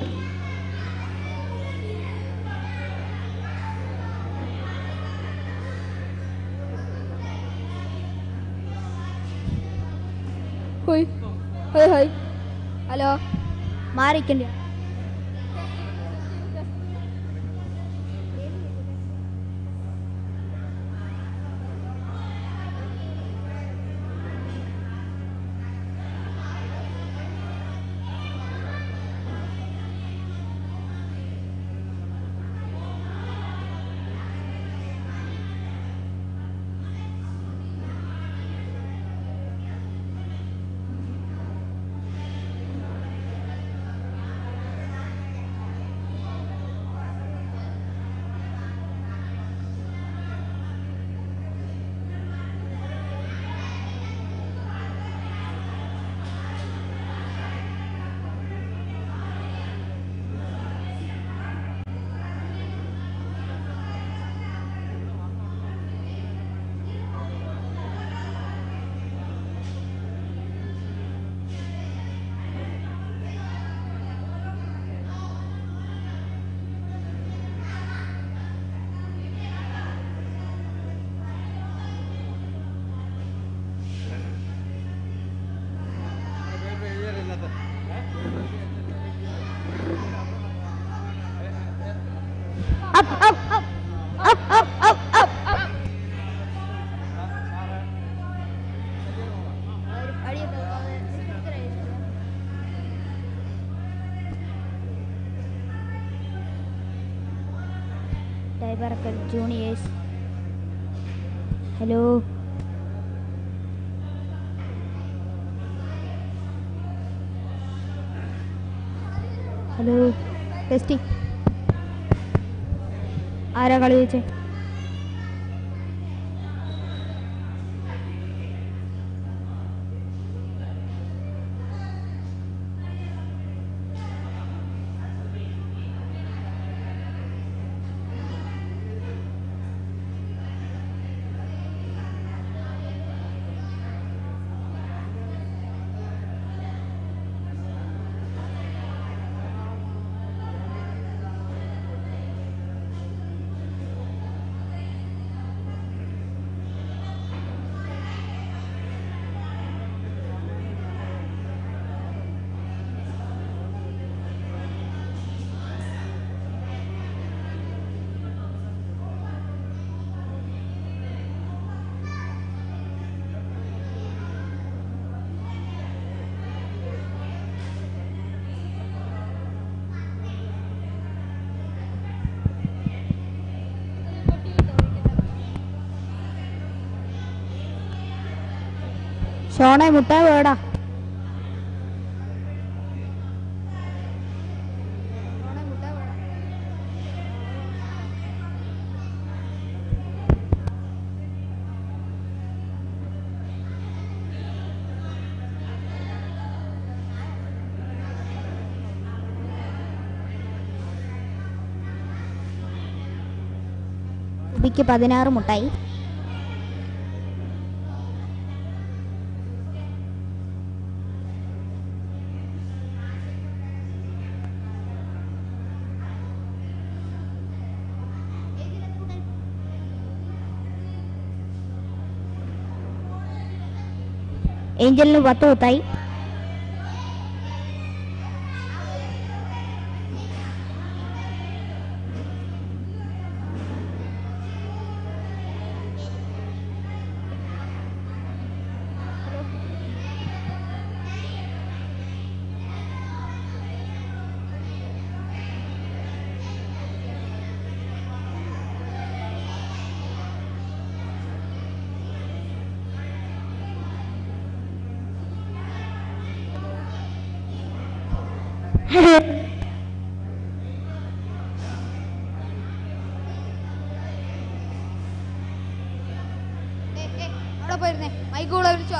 ഹോയ് ഹോയ് ഹോയ് ഹലോ മാറിക്കണ്ട ഡൈബറക്കൽ ജൂനിയേഴ്സ് ഹലോ ഹലോ ടെസ്റ്റി ആരാ കളി ചോദിച്ചേ ഷോണെ മുട്ടായി വേടാ ഉബിക്ക് പതിനാറ് മുട്ടായി ഏഞ്ചലിന് പത്ത് മുട്ടായി അവിടെ പോയിരുന്നേ മൈക്കൂളെ വിളിച്ചോ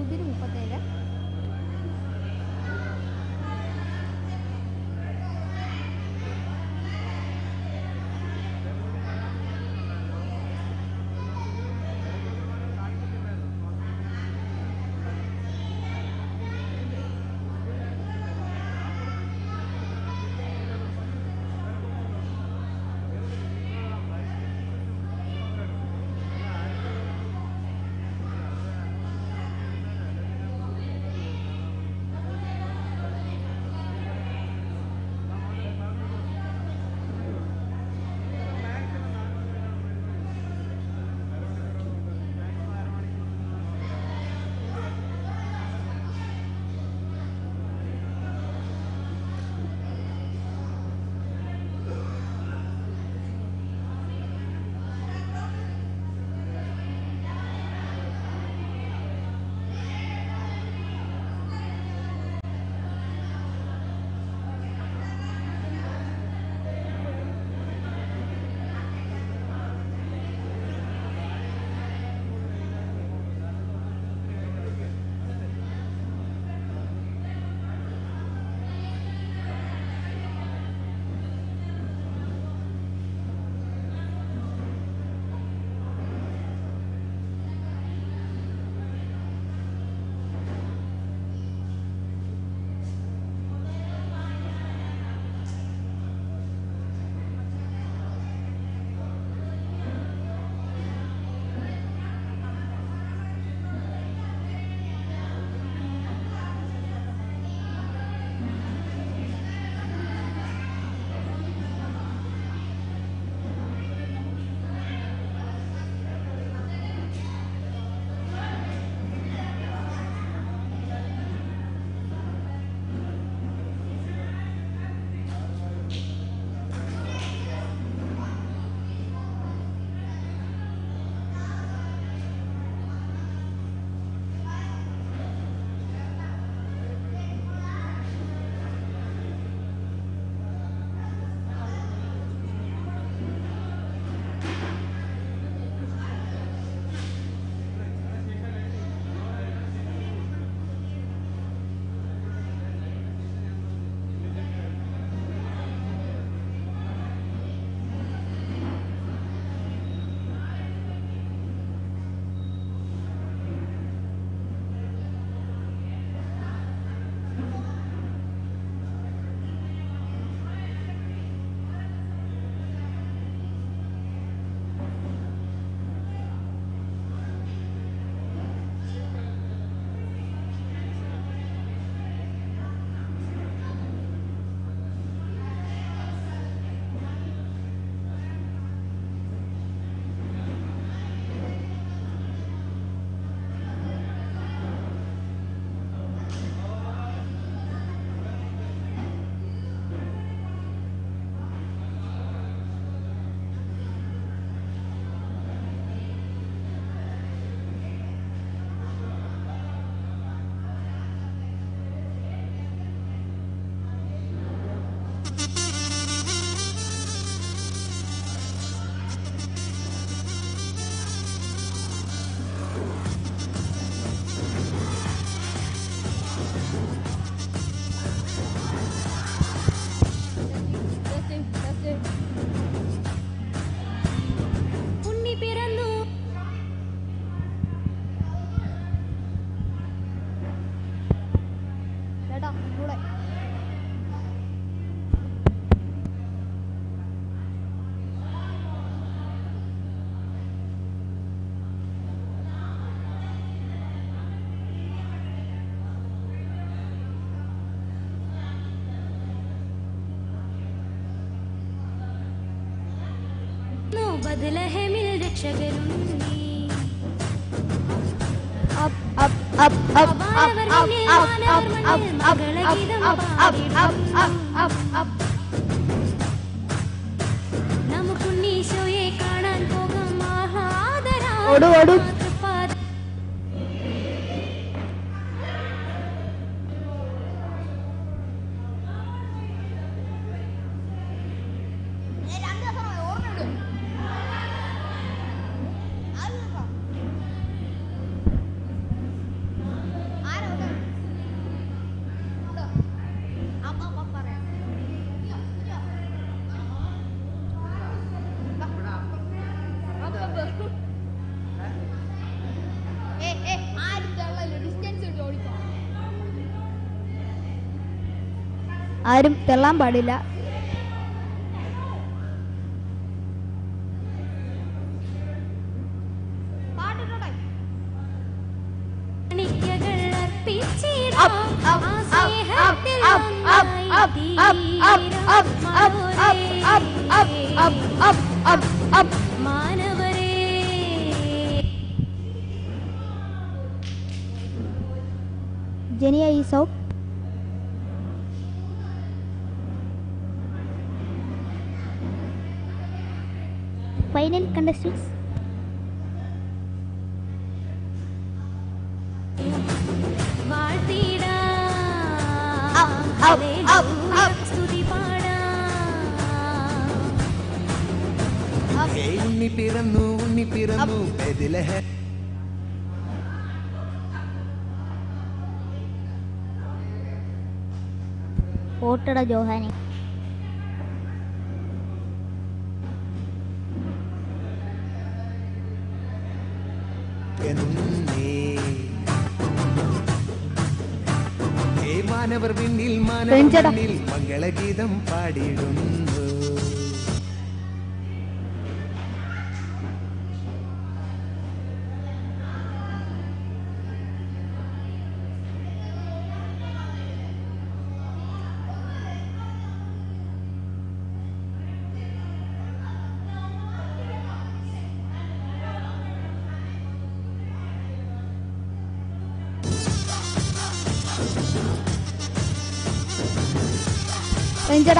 സുബിന് മുപ്പത്തേഴ് ബദലഹമിൽ രക്ഷകരുണ്ണി up, up, up, up, up, up, up, up, up, up, up, up, up, up, up, up. നമുക്കുണ്ണീശോയെ കാണാൻ പോകാം മഹാദരാ ഓടു, ഓടു. ആരും തെള്ളാൻ പാടില്ല കാണിക്കകൾ Up, up, up, up, up, up, up, up, up, up, up, up, up, up, up, up, up, up. മാനവരേ Jeniya is out final contestants വാഴ്ത്തിടാം up, up, up. സ്തുതി പാടാം ഏയ് ഉണ്ണി പിറന്നു ഉണ്ണി പിറന്നു ബെത്ലഹ ഓട്ടട ജോഹാനെ എന്നുന്നേ. ഏയ് മാനവർ പിന്നിൽ മാനവർ രഞ്ജട. പിന്നിൽ മംഗളഗീതം പാടിയിടുന്നു രഞ്ജട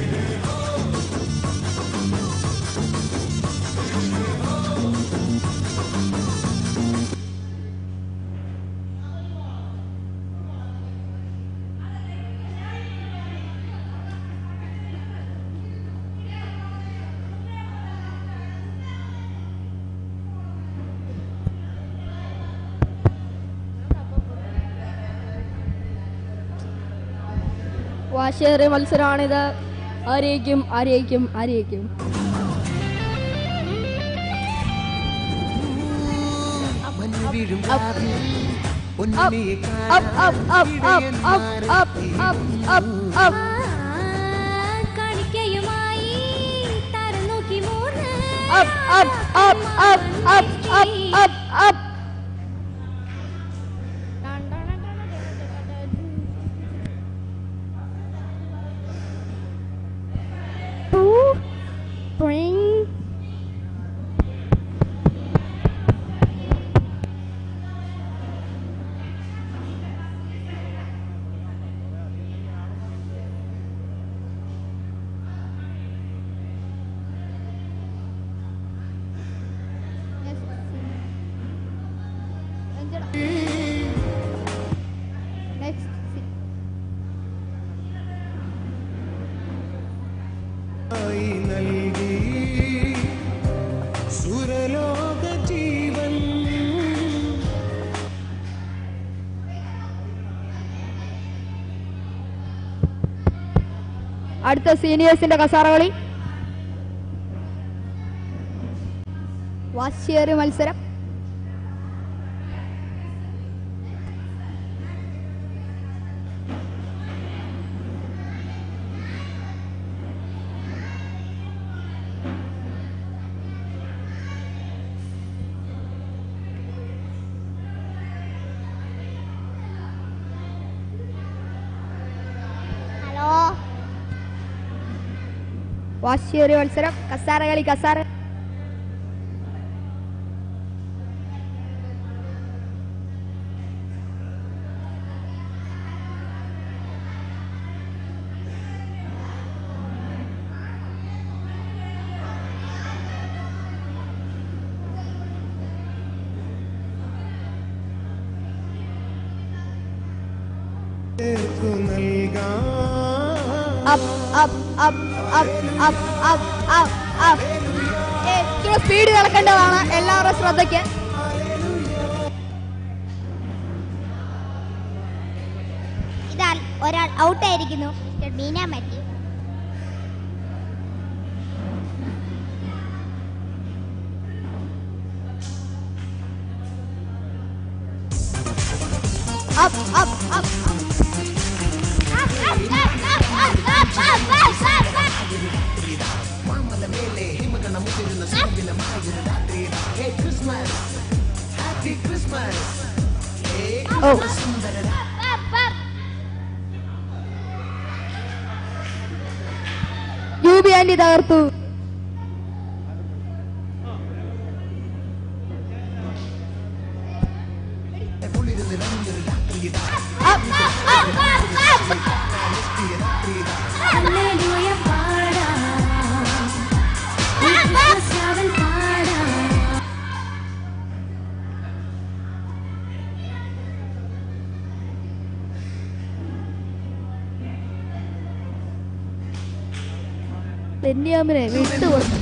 വാശേറിയ മത്സരമാണിത് ആരേക്കും ആരേക്കും ആരേക്കും മഞ്ഞു വീഴും രാവിൽ പൊന്നിയെ up, up, up, up, up, up, up, up, up. കാണിക്കയുമായി താരം നോക്കി മൂന്ന് Up, up, up, up, up, up, up, up. Pooh, bring. Next. ആയി നൽകി സുരലോക ജീവൻ അടുത്ത സീനിയേഴ്സിന്റെ കസാറകളി വാശിയേറിയ മത്സരം ഹലോ വാശിയേറിയ മത്സരം കസാരകളി കസാര ഏർക്കു നൽകാം up up up up up up up up ഇച്ചിരി സ്പീഡ് നടക്കേണ്ടതാണ് എല്ലാവരുടെ ശ്രദ്ധയ്ക്ക് ഇതാ ഒരാൾ ഔട്ടായിരിക്കുന്നു Mr Beena Mathew up up up Up, up, up, up, up. ഓ യൂബി ആന്റി തകർത്തു ഹല്ലേലൂയ പാടാം ക്രിസ്മസ് പാടാം ബെന്യാമിനെ വിട്ടുകൊടുത്തു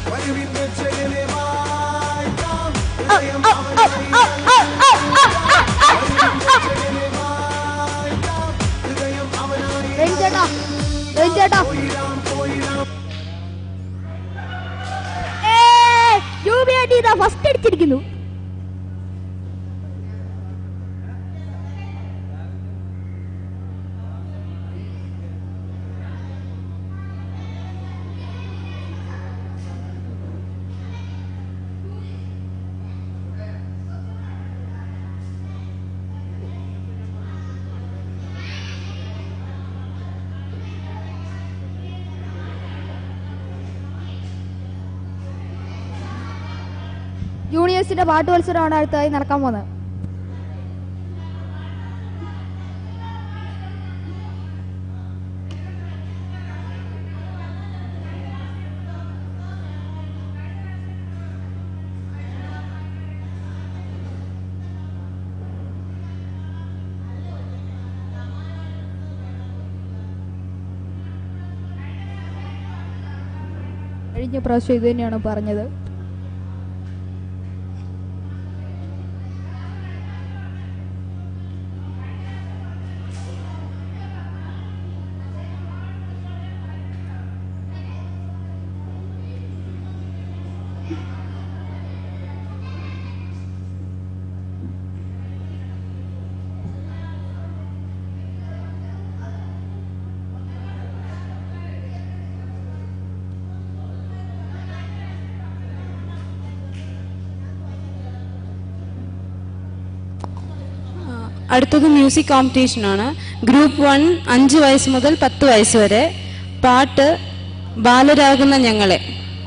ചേട്ടാ ചേട്ടാ യൂബി ആന്റി ഇതാ ഫസ്റ്റ് അടിച്ചിരിക്കുന്നു ജൂനിയേഴ്സിന്റെ പാട്ട് മത്സരമാണ് അടുത്തതായി നടക്കാൻ പോകുന്നത് കഴിഞ്ഞ പ്രാവശ്യം ഇത് തന്നെയാണ് പറഞ്ഞത് അടുത്തത് മ്യൂസിക് കോമ്പറ്റീഷനാണ് ഗ്രൂപ്പ് വൺ അഞ്ച് വയസ്സ് മുതൽ പത്ത് വയസ്സ് വരെ പാട്ട് ബാലരാകുന്ന ഞങ്ങളെ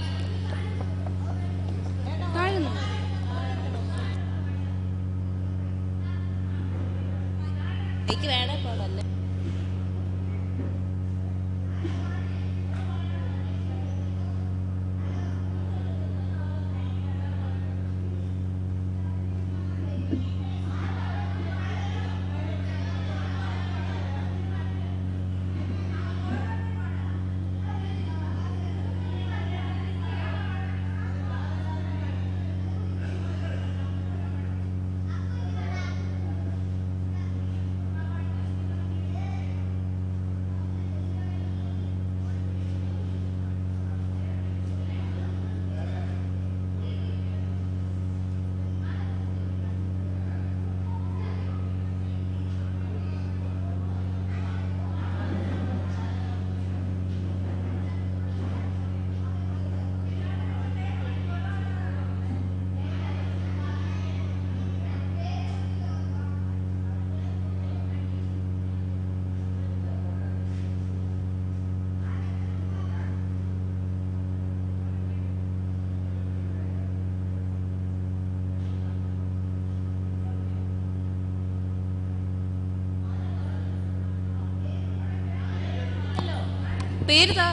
പേര് താ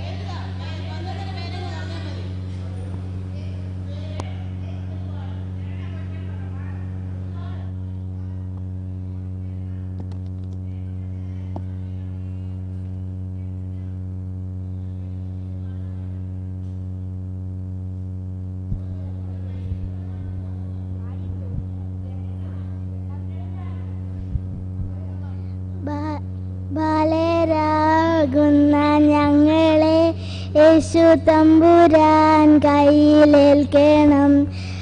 ബാലരാകുന്ന ഞങ്ങളെ യേശു തമ്പുരാൻ കയ്യിലേൽക്കണം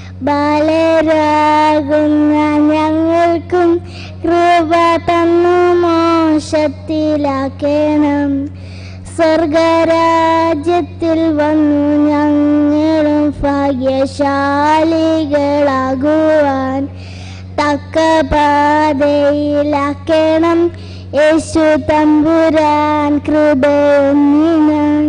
ബാലരാകുന്ന ഞങ്ങൾക്കും കൃപ തന്നു മോശത്തിലാക്കണം സ്വർഗരാജ്യത്തിൽ വന്നു ഞങ്ങളും ഭാഗ്യശാലികളാകുവാൻ തക്ക പാതയിലാക്കണം യേശു തമ്പുരാൻ കൃപയൊന്നിനാൽ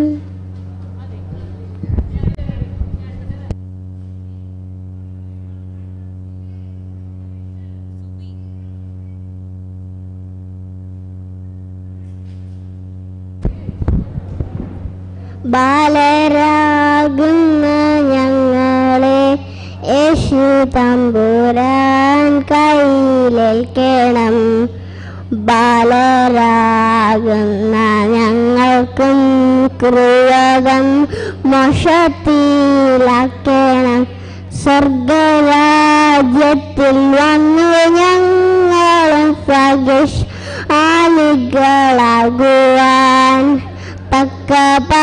ബാലരാകുന്ന ഞങ്ങളെ യേശു തമ്പുരാൻ കയ്യിലേക്കണം ബാലരാകുന്ന ഞങ്ങൾക്കും ക്രിയകം മോഷത്തിലാക്കണം സ്വർഗരാജ്യത്തിൽ വന്നു ഞങ്ങളും ഭാഗ്യശ് ആളുകളാകുവാൻ തക്ക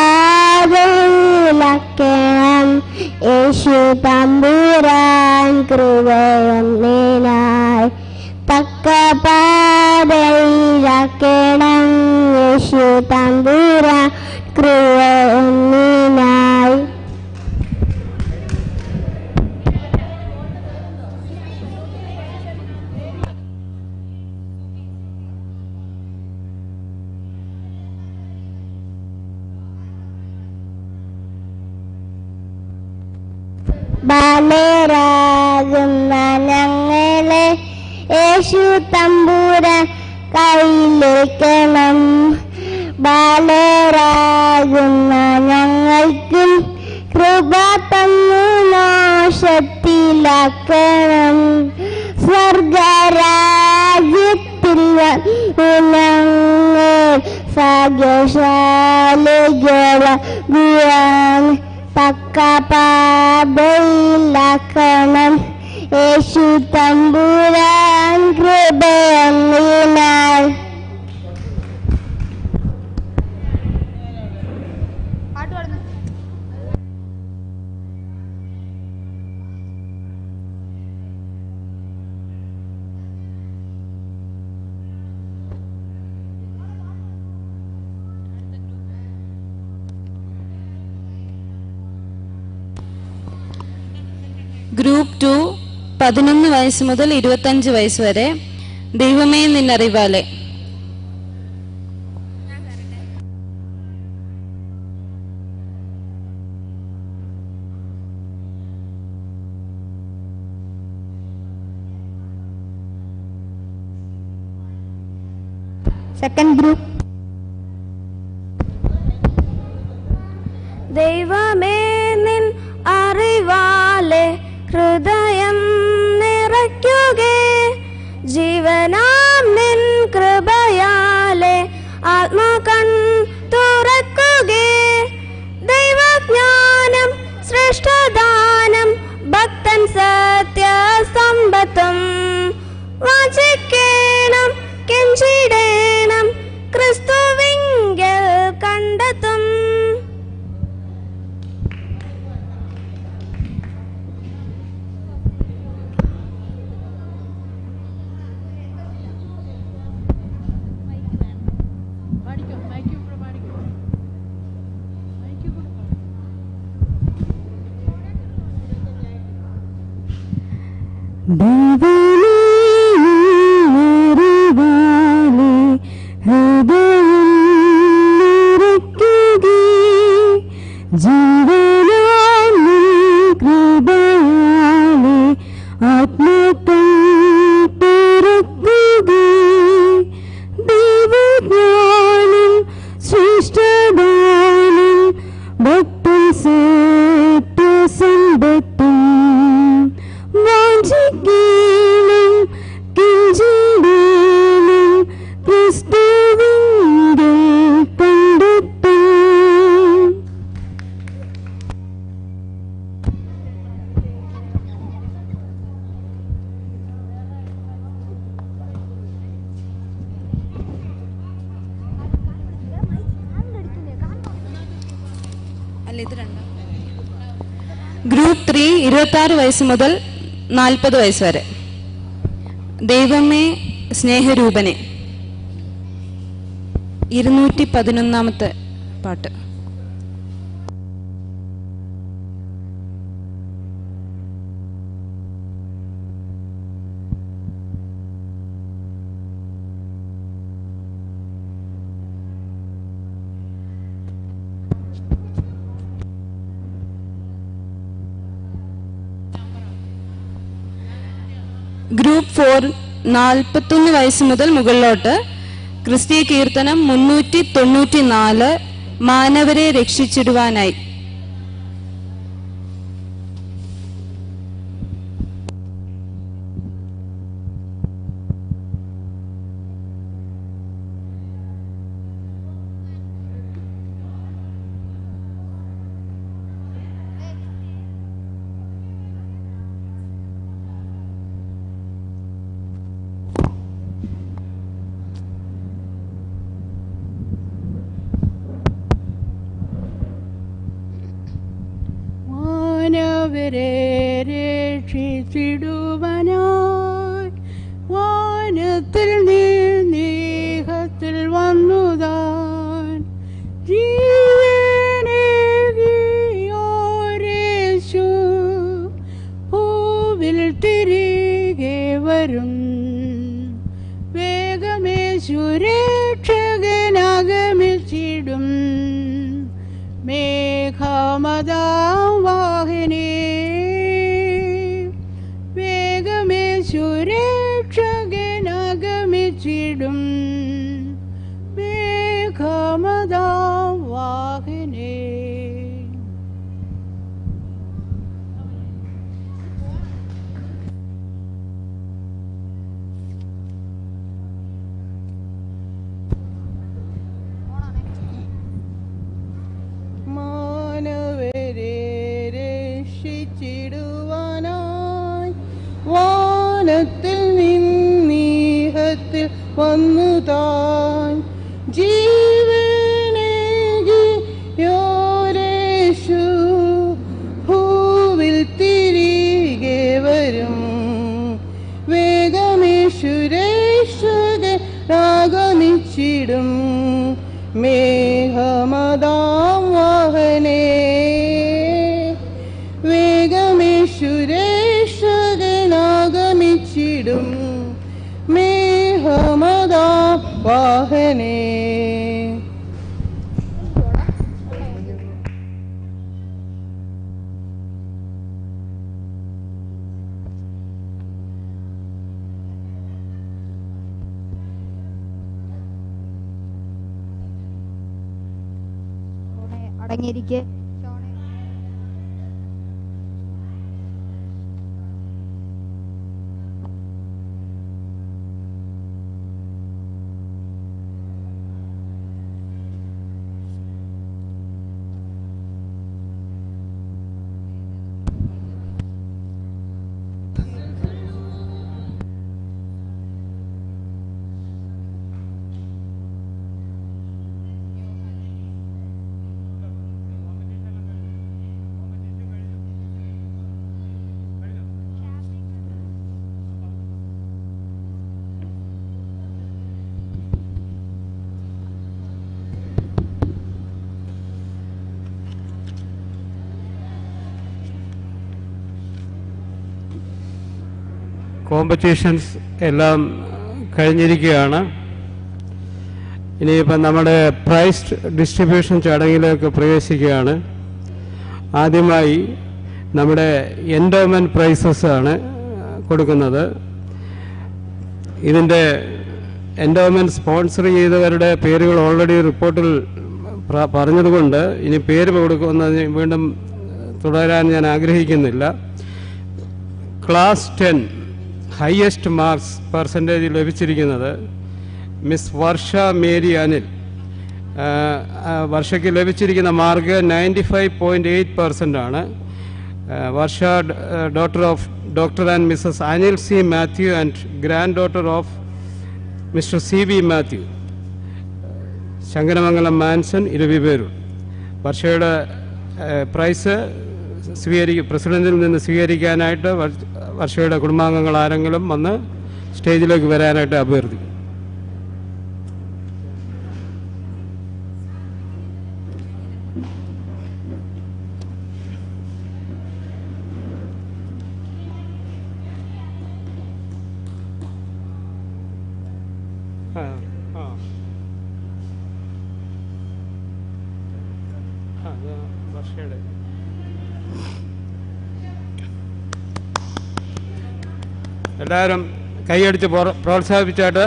പാതയിലാക്കണം യേശു തമ്പുരാൻ കൃപയൊന്നിനായി തക്ക പാതയിലാക്കണം യേശു തമ്പുരാൻ കൃപയൊന്നിനായി ബാലരാകുന്ന ഞങ്ങളെ യേശു തമ്പുരാൻ കയ്യിലേക്കണം ബാലരാകുന്ന ഞങ്ങൾക്കും കൃപ തന്നു നാശത്തിലാക്കണം സ്വർഗരാജ്യത്തിൽ വന്നു ഞങ്ങൾ ഭാഗ്യശാലികളാകുവാൻ തക്ക പാതയിലാക്കണം യേശു തമ്പുരാൻ കൃപയൊന്നിനാൽ ഗ്രൂപ്പ് ടു പതിനൊന്ന് വയസ്സ് മുതൽ ഇരുപത്തഞ്ച് വയസ്സ് വരെ ദൈവമേ നിന്നറിവാലെ സെക്കൻഡ് ഗ്രൂപ്പ് ദൈവമേ നിൻ അറിവാലെ ഹൃദയം നിറയ്ക്കുകേ ജീവനാം നിൻ കൃപയാലെ ആത്മകൺ തുറക്കുകേ ദൈവജ്ഞാനം ശ്രേഷ്ഠദാനം ഭക്തൻ സത്യസമ്പത്തും വാചിക്കേണം കെഞ്ചിടേണം ക്രിസ്തുവിങ്കൽ കണ്ടെത്തും ഭക്തൻ സേട്ട സമ്പത്തും വാഞ്ചിക്കണം കിഞ്ചിടണം ക്രിസ്തുവിൻ്റെ കണ്ടെത്തും അല്ല ഇത് രണ്ടാം ഗ്രൂപ്പ് ത്രീ ഇരുപത്തി ആറ് വയസ്സ് മുതൽ നാൽപ്പത് വയസ്സ് വരെ ദൈവമേ സ്നേഹരൂപനെ ഇരുന്നൂറ്റി പതിനൊന്നാമത്തെ പാട്ട് ഗ്രൂപ്പ് ഫോർ നാൽപ്പത്തൊന്ന് വയസ്സ് മുതൽ മുകളിലോട്ട് ക്രിസ്തീയ കീർത്തനം മുന്നൂറ്റി തൊണ്ണൂറ്റി നാല് മാനവരെ രക്ഷിച്ചിടുവാനായി മാനവരെ രക്ഷിച്ചിടുവനായി വാനത്തിൽ നീഹത്തിൽ വന്നുതാൻ ജീവനേകിയോരേശു ഭൂവിൽ തിരികെ വരും വേഗമേ സുരക്ഷകനകമിച്ചിടും മേഘമതാവാഹിനി വേഗമേ സുരക്ഷകനകമിച്ചിടും മേഘമതാവാഹിനി മാനവരെ രക്ഷിച്ചിടുവാനായി വാനത്തിൽ നിന്നീഹത്തിൽ വന്നു താൻ ജീവനേകിയോരേശു ഭൂവിൽ തിരികെ വരും വേഗമേശുരേശ്വരാഗമിച്ചിടും മേഘമതാം വാഹനേ വേഗമേശുരേശ്വരനാഗമിച്ചിടും മേഘമതാ വാഹനേ അടങ്ങിയിരിക്കെ കോമ്പറ്റീഷൻസ് എല്ലാം കഴിഞ്ഞിരിക്കുകയാണ് ഇനിയിപ്പം നമ്മുടെ പ്രൈസ് ഡിസ്ട്രിബ്യൂഷൻ ചടങ്ങിലേക്ക് പ്രവേശിക്കുകയാണ് ആദ്യമായി നമ്മുടെ എൻഡോമെൻറ്റ് പ്രൈസസ് ആണ് കൊടുക്കുന്നത് ഇതിൻ്റെ എൻഡോമെൻറ്റ് സ്പോൺസർ ചെയ്തവരുടെ പേരുകൾ ഓൾറെഡി റിപ്പോർട്ടിൽ പ്ര- പറഞ്ഞതുകൊണ്ട് ഇനി പേര് കൊടുക്കുന്നത് വീണ്ടും തുടരാൻ ഞാൻ ആഗ്രഹിക്കുന്നില്ല class ten highest marks percentage ലഭിച്ചിരിക്കുന്നത് മിസ് വർഷ മേരി അനിൽ ആ, ആ, വർഷയ്ക്ക് ലഭിച്ചിരിക്കുന്ന mark ninety five point eight percent ആണ് ആ, Varsha daughter of doctor and Mrs Anil C Mathew and granddaughter of Mr C B Mathew Sankaramangalam mansion ഇരുവിപേരും വർഷയുടെ ഏഹ്, പ്രൈസ് സ്വീകരിക്കും പ്രസിഡന്റിൽ നിന്ന് സ്വീകരിക്കാനായിട്ട് വർ- വർഷയുടെ കുടുംബാംഗങ്ങൾ ആരെങ്കിലും വന്ന് സ്റ്റേജിലേക്ക് വരാനായിട്ട് അഭ്യർത്ഥിക്കും ആ ആ ആ, അത് വർഷയുടെ എല്ലാവരും കൈയടിച്ച് പ്രോർ- പ്രോത്സാഹിപ്പിച്ചായിട്ട്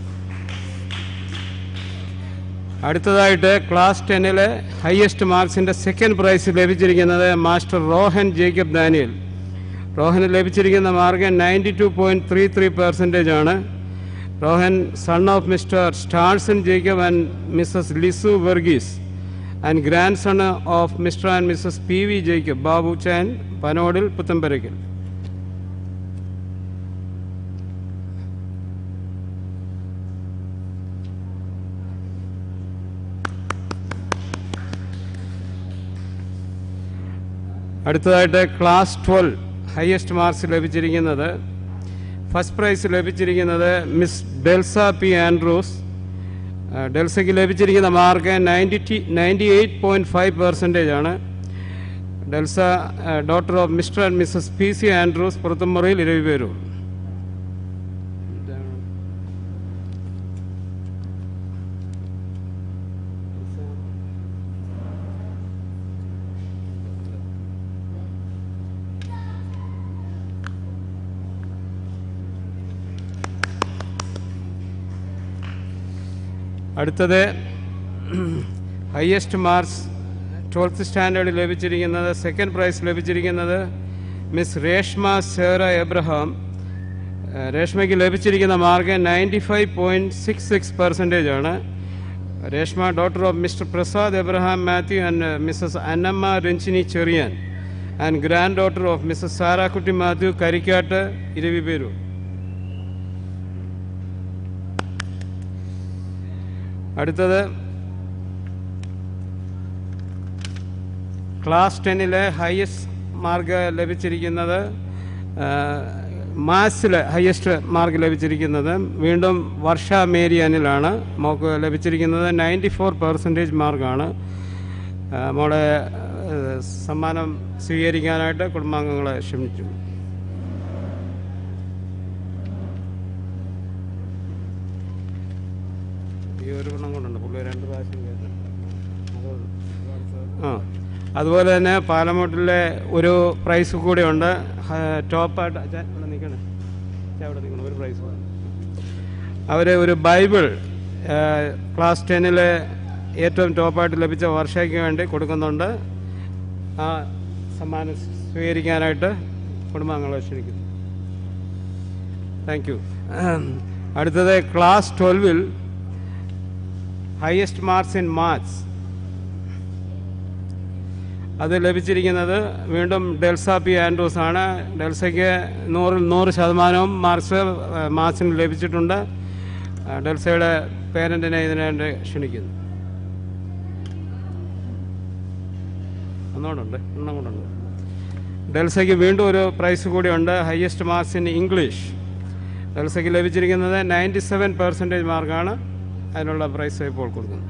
അടുത്തതായിട്ട് ക്ലാസ് ടെന്നിലെ ഹയസ്റ്റ് മാർക്സിൻ്റെ സെക്കൻഡ് പ്രൈസ് ലഭിച്ചിരിക്കുന്നത് മാസ്റ്റർ റോഹൻ ജേക്കബ് ദാനിയൽ റോഹന് ലഭിച്ചിരിക്കുന്ന mark ninety two point three three percentage ആണ് Rohan son of Mr Stalson Jacob and Mrs Lisu Varghese and grandson of Mr and Mrs P V Jacob Babu ചാൻ പനോടിൽ പുത്തമ്പരയ്ക്കൽ അടുത്തതായിട്ട് ക്ലാസ് ട്വൽവ് ഹയസ്റ്റ് മാർക്സ് ലഭിച്ചിരിക്കുന്നത് first prize ലഭിച്ചിരിക്കുന്നത് Miss Delsa P Andrews ആ, ഡെൽസയ്ക്ക് ലഭിച്ചിരിക്കുന്ന mark ninety ninety eight point five percentage ആണ് Delsa daughter of Mr and Mrs P C Andrews പുറത്തുമുറയിൽ ഇരവിപേരൂർ അടുത്തത് ഹയസ്റ്റ് മാർക്സ് ട്വൽത്ത് സ്റ്റാൻഡേർഡ് ലഭിച്ചിരിക്കുന്നത് സെക്കൻഡ് പ്രൈസ് ലഭിച്ചിരിക്കുന്നത് മിസ് രേഷ്മ സേറ എബ്രഹാം ഏഹ് രേഷ്മയ്ക്ക് ലഭിച്ചിരിക്കുന്ന mark ninety five point six six percentage ആണ് Reshma daughter of Mr Prasad Abraham Mathew and Mrs Annamma Ranjini Cherian and granddaughter of Mrs Sarakutty Mathew Karikkattu Eraviperoor അടുത്തത് class ടെന്നിലെ ഹയസ്റ്റ് മാർക്ക് ലഭിച്ചിരിക്കുന്നത് മാത്സിൽ highest mark ലഭിച്ചിരിക്കുന്നത് വീണ്ടും വർഷ മേരി അനിലാണ് മോക്ക് ലഭിച്ചിരിക്കുന്നത് നയൻറ്റി ഫോർ പെർസെൻറ്റേജ് മാർക്കാണ് മോളെ ആ, സമ്മാനം സ്വീകരിക്കാനായിട്ട് കുടുംബാംഗങ്ങളെ ക്ഷണിച്ചു ഈ ഒരു ഗുണം കൊണ്ടുണ്ട് പുള്ളി രണ്ട് പ്രാവശ്യം കേട്ടു ആ അതുപോലെ തന്നെ പാലമൂട്ടിലെ ഒരു പ്രൈസ് കൂടെ ഉണ്ട് ടോപ്പായിട്ട് അച്ഛാ, ഇവിടെ നിൽക്കണേ അച്ഛാ, ഇവിടെ നിൽക്കണം ഒരു പ്രൈസ് അവർ ഒരു ബൈബിൾ ആ, ക്ലാസ് ടെന്നിലെ ഏറ്റവും ടോപ്പായിട്ട് ലഭിച്ച വർഷയ്ക്ക് വേണ്ടി കൊടുക്കുന്നുണ്ട് ആ സമ്മാനം സ്വീകരിക്കാനായിട്ട് കുടുംബാംഗങ്ങളെ ക്ഷണിക്കുന്നു താങ്ക് യു അടുത്തത് ക്ലാസ് ട്വൽവിൽ ഹയസ്റ്റ് മാർക്സ് ഇൻ മാത്സ് അത് ലഭിച്ചിരിക്കുന്നത് വീണ്ടും ഡെൽസ പി ആൻഡ്രൂസ് ആണ് ഡെൽസയ്ക്ക് നൂറിൽ നൂറ് ശതമാനവും മാർക്സ് മാത്സിന് ലഭിച്ചിട്ടുണ്ട് ആ, ഡെൽസയുടെ പേരൻറ്റിനെ ഇതിനുവേണ്ടി ക്ഷണിക്കുന്നു ഒന്നുകൂടെ ഉണ്ട് എണ്ണം കൊണ്ടുണ്ട് ഡെൽസയ്ക്ക് വീണ്ടും ഒരു പ്രൈസ് കൂടിയുണ്ട് ഹയസ്റ്റ് മാർക്സ് ഇൻ ഇംഗ്ലീഷ് ഡെൽസയ്ക്ക് ലഭിച്ചിരിക്കുന്നത് നയൻറ്റി സെവൻ പെർസെൻറ്റേജ് മാർക്കാണ് അതിനുള്ള പ്രൈസ് ഇപ്പോൾ കൊടുക്കുന്നത്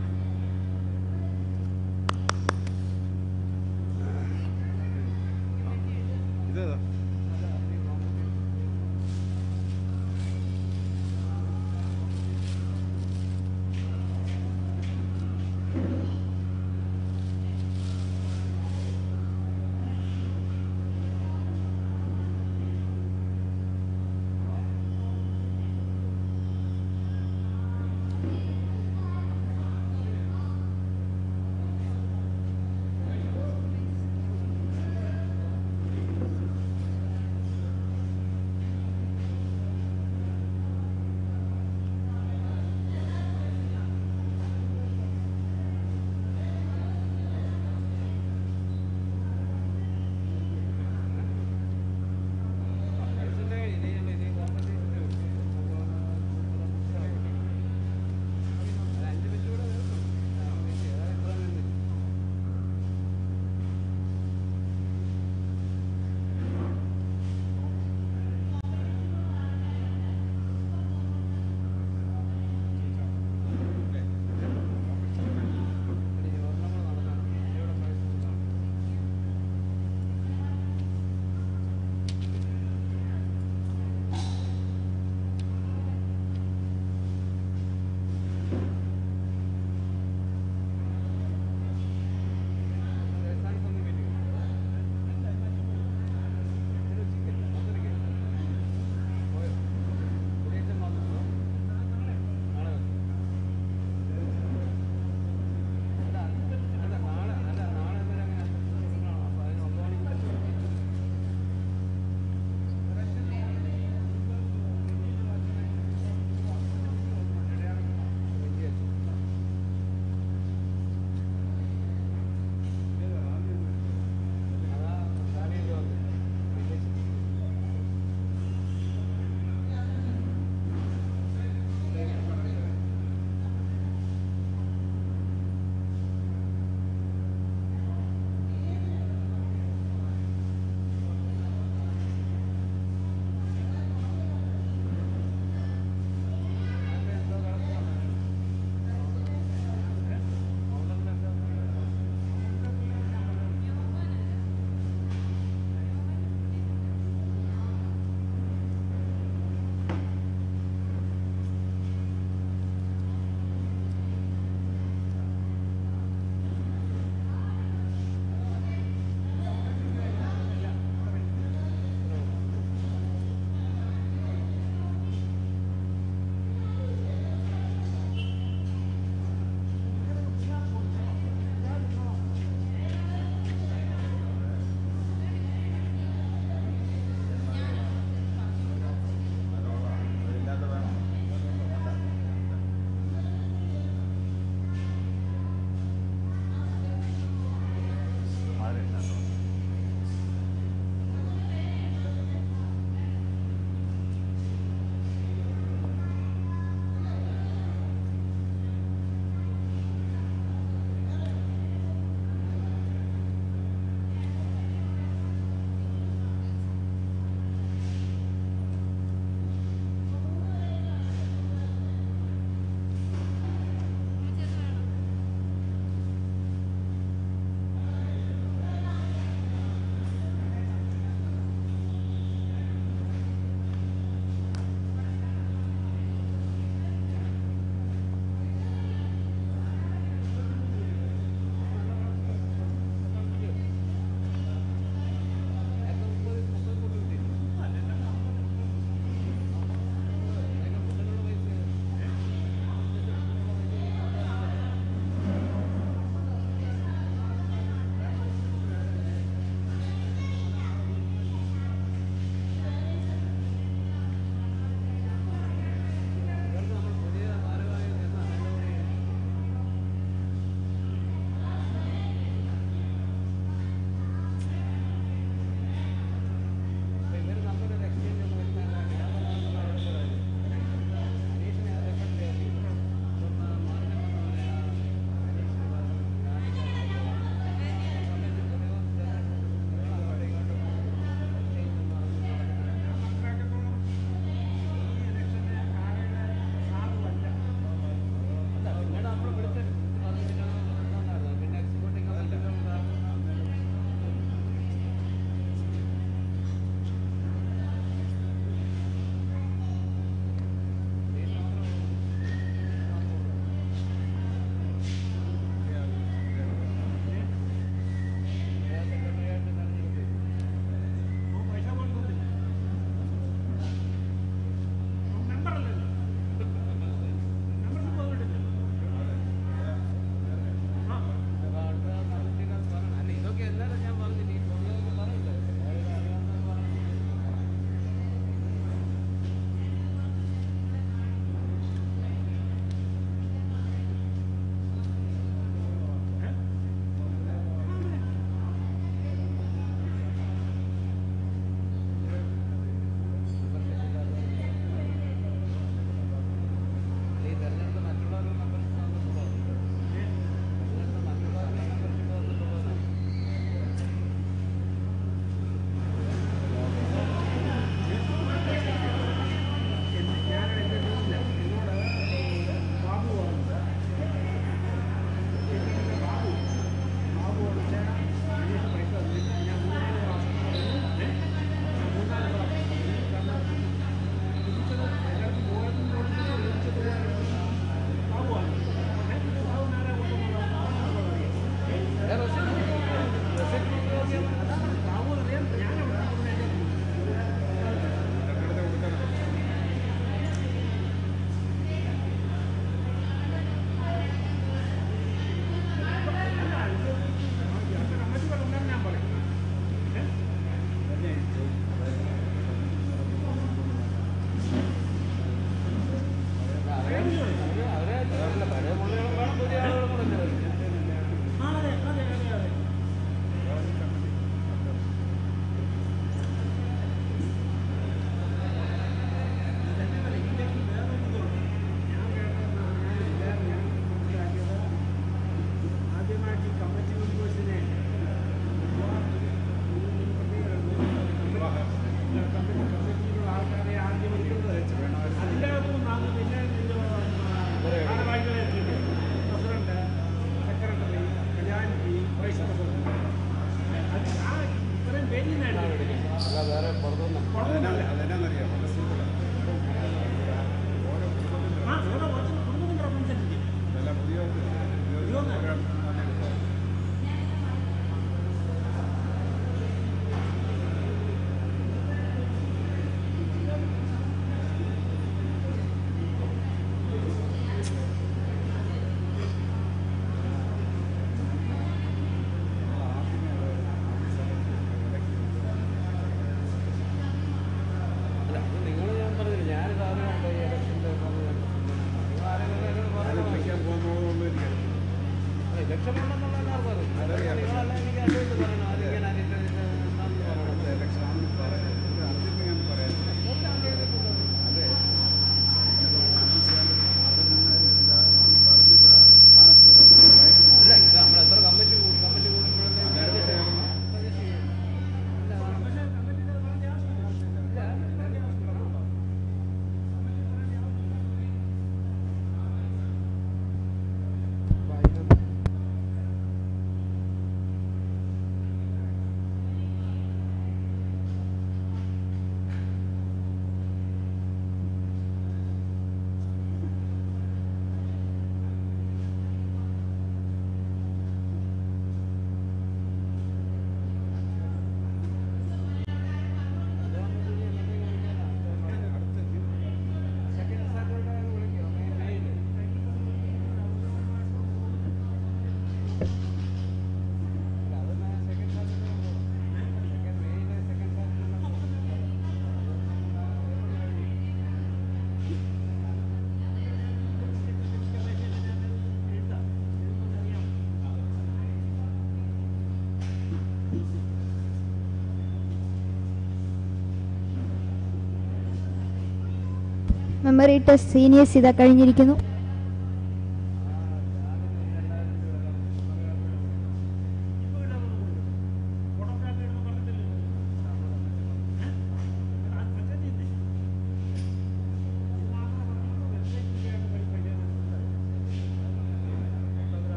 എമറിറ്റസ് സീനിയേഴ്സ് ഇതാ കഴിഞ്ഞിരിക്കുന്നു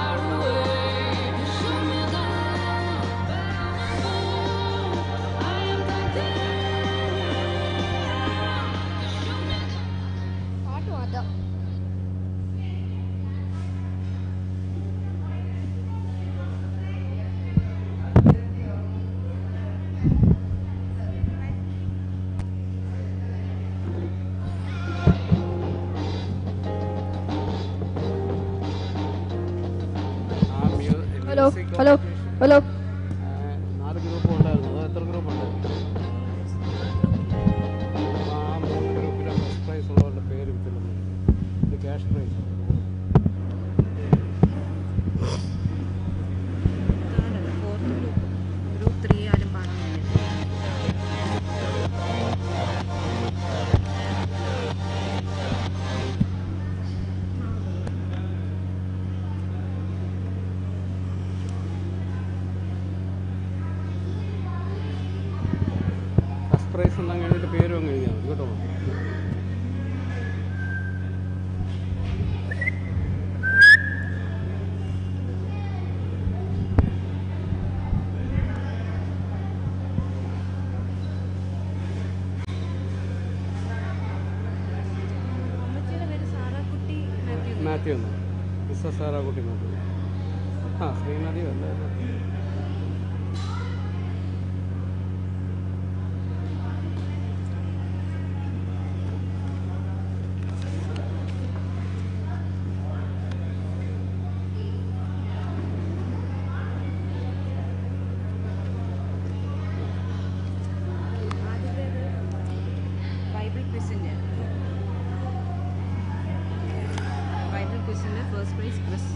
I ഹലോ ഹലോ ഹലോ നാല് ഗ്രൂപ്പ് ഉണ്ടായിരുന്നു അത് എത്ര ഗ്രൂപ്പ് ഉണ്ട് ആ മൂന്ന് ഗ്രൂപ്പിലെ ഫസ്റ്റ് പ്രൈസ് ഉള്ളവരുടെ പേര് വിട്ടില്ല ഇത് ക്യാഷ് പ്രൈസ് ഗ്രൂപ്പ് ത്രീ ആരും പാടാൻ കഴിയും ഫസ്റ്റ് പ്രൈസ് ഉണ്ടെങ്കിൽ എഴുതിയിട്ട് പേരും അങ്ങ് എഴുതിയാൽ മതി കേട്ടോ അമ്മച്ചിയുടെ പേര് സാറാക്കുട്ടി മാത്യു മാത്യു എന്ന് മിസ്സസ് സാറാക്കുട്ടി മാത്യു ആ ശ്രീനദി അല്ലേ ബൈബിൾ ക്വിസിൻ്റെ ബൈബിൾ ക്വിസിൻ്റെ ഫസ്റ്റ് പ്രൈസ് ക്രിസ്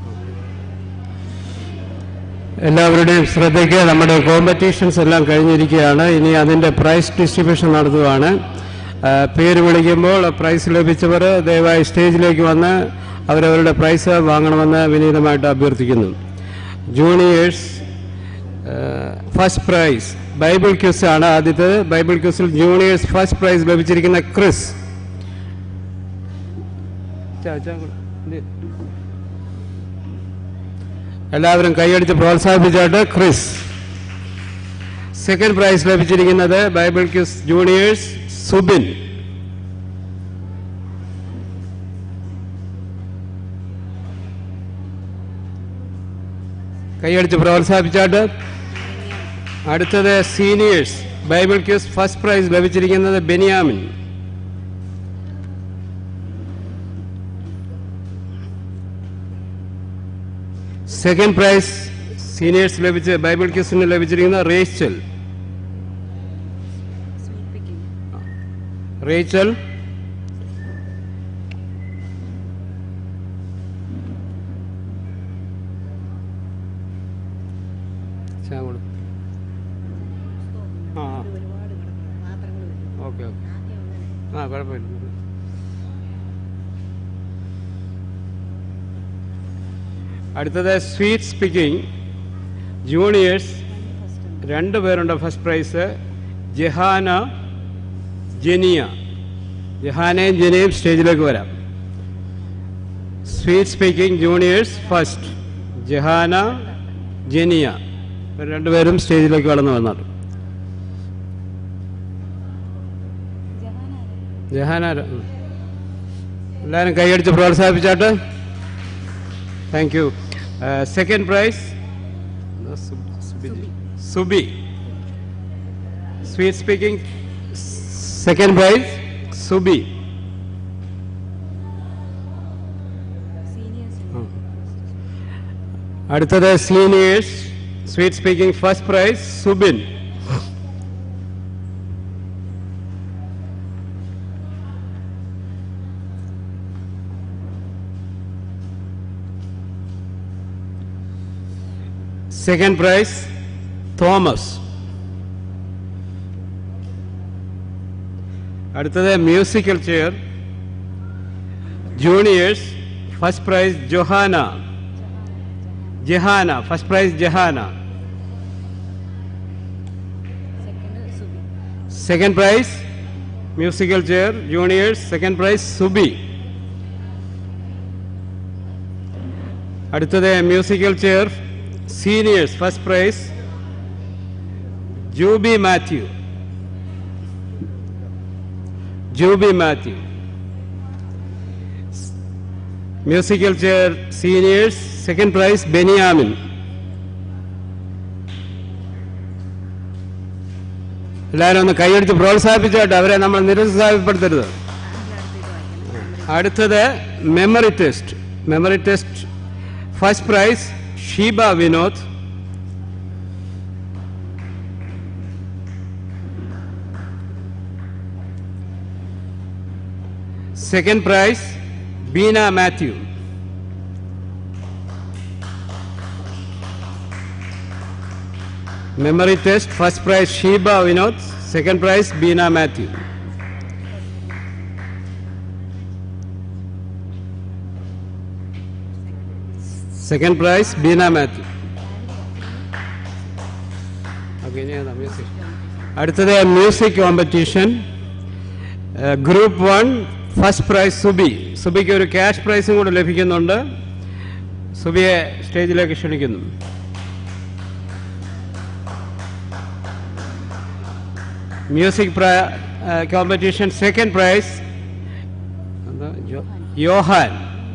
എല്ലാവരുടെയും ശ്രദ്ധയ്ക്ക് നമ്മുടെ കോമ്പറ്റീഷൻസ് എല്ലാം കഴിഞ്ഞിരിക്കുകയാണ് ഇനി അതിൻ്റെ പ്രൈസ് ഡിസ്ട്രിബ്യൂഷൻ നടത്തുകയാണ് ആ, പേര് വിളിക്കുമ്പോൾ പ്രൈസ് ലഭിച്ചവർ ദയവായി സ്റ്റേജിലേക്ക് വന്ന് അവരവരുടെ പ്രൈസ് വാങ്ങണമെന്ന് വിനീതമായിട്ട് അഭ്യർത്ഥിക്കുന്നു juniors first prize Bible quiz ആണ് ആദ്യത്തേത് ബൈബിൾ ക്യൂസിൽ ജൂനിയേഴ്സ് ഫസ്റ്റ് പ്രൈസ് ലഭിച്ചിരിക്കുന്ന ക്രിസ് ചാ, ചാ, ഇത്. എല്ലാവരും കൈയടിച്ച് പ്രോത്സാഹിപ്പിച്ചായിട്ട് ക്രിസ് സെക്കൻഡ് പ്രൈസ് ലഭിച്ചിരിക്കുന്നത് ബൈബിൾ ക്യൂസ് ജൂനിയേഴ്സ് സുബിൻ കൈയടിച്ച് പ്രോത്സാഹിപ്പിച്ചാട്ട് അടുത്തത് seniors Bible quiz first prize ലഭിച്ചിരിക്കുന്നത് ബെനിയാമിൻ സെക്കൻഡ് പ്രൈസ് സീനിയേഴ്സ് ലഭിച്ച ബൈബിൾ ക്യൂസിന് ലഭിച്ചിരിക്കുന്ന റേച്ചൽ റേച്ചൽ ശ്യാമള്. ആ ഓക്കെ ഓക്കെ ആ കുഴപ്പമില്ല അടുത്തത് സ്വീറ്റ് സ്പീക്കിംഗ് ജൂനിയേഴ്സ് രണ്ട് പേരുണ്ട് ഫസ്റ്റ് പ്രൈസ് ജഹാന ജെനിയ ജഹാനയും ജെനിയും സ്റ്റേജിലേക്ക് വരാം sweet speaking juniors first Jahana Jeniya ഇവർ രണ്ടുപേരും സ്റ്റേജിലേക്ക് കടന്നു വന്നാണ് ജഹാന ഉം. എല്ലാവരും കൈയടിച്ച് പ്രോത്സാഹിപ്പിച്ചാട്ട് thank you second prize Subi sweet speaking second prize Subi അടുത്തത് seniors sweet speaking first prize Subin second prize Thomas അടുത്തത് musical chair juniors first prize Johana Jahana first prize Jahana second prize musical chair juniors second prize Subi അടുത്തത് musical chair seniors first prize Jubi Mathew Jubi Mathew musical chair seniors second prize Beniyamin എല്ലാവരും ഒന്ന് കൈയടിച്ച് പ്രോത്സാഹിപ്പിച്ചോട്ടെ അവരെ നമ്മൾ നിരുത്സാഹപ്പെടുത്തരുത് അടുത്തത് memory test memory test first prize Sheba Vinod. Second prize, Beena Matthew. Memory test, first prize Sheba Vinod, second prize Beena Matthew. Second prize Beena Matthew. Okay, ഇനി ഏതാ music? അടുത്തത് music competition group one first prize Subi സുബിക്ക് ഒരു cash പ്രൈസും കൂടെ ലഭിക്കുന്നുണ്ട് സുബിയെ സ്റ്റേജിലേക്ക് ക്ഷണിക്കുന്നു music competition second prize Yohan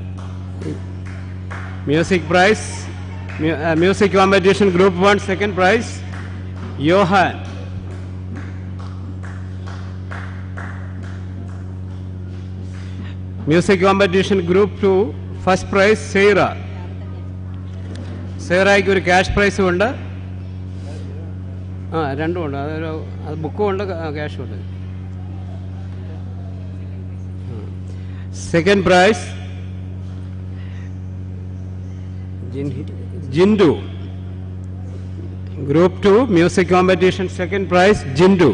music prize music competition group one second prize Yohan music competition group two first prize Saira സെയ്റയ്ക്ക് ഒരു ക്യാഷ് പ്രൈസും ഉണ്ട് ആ രണ്ടും ഉണ്ട് അതൊരു അത് ബുക്കും ഉണ്ട് ക്യാഷും ഉണ്ട് second prize Jindu group two music competition second prize Jindu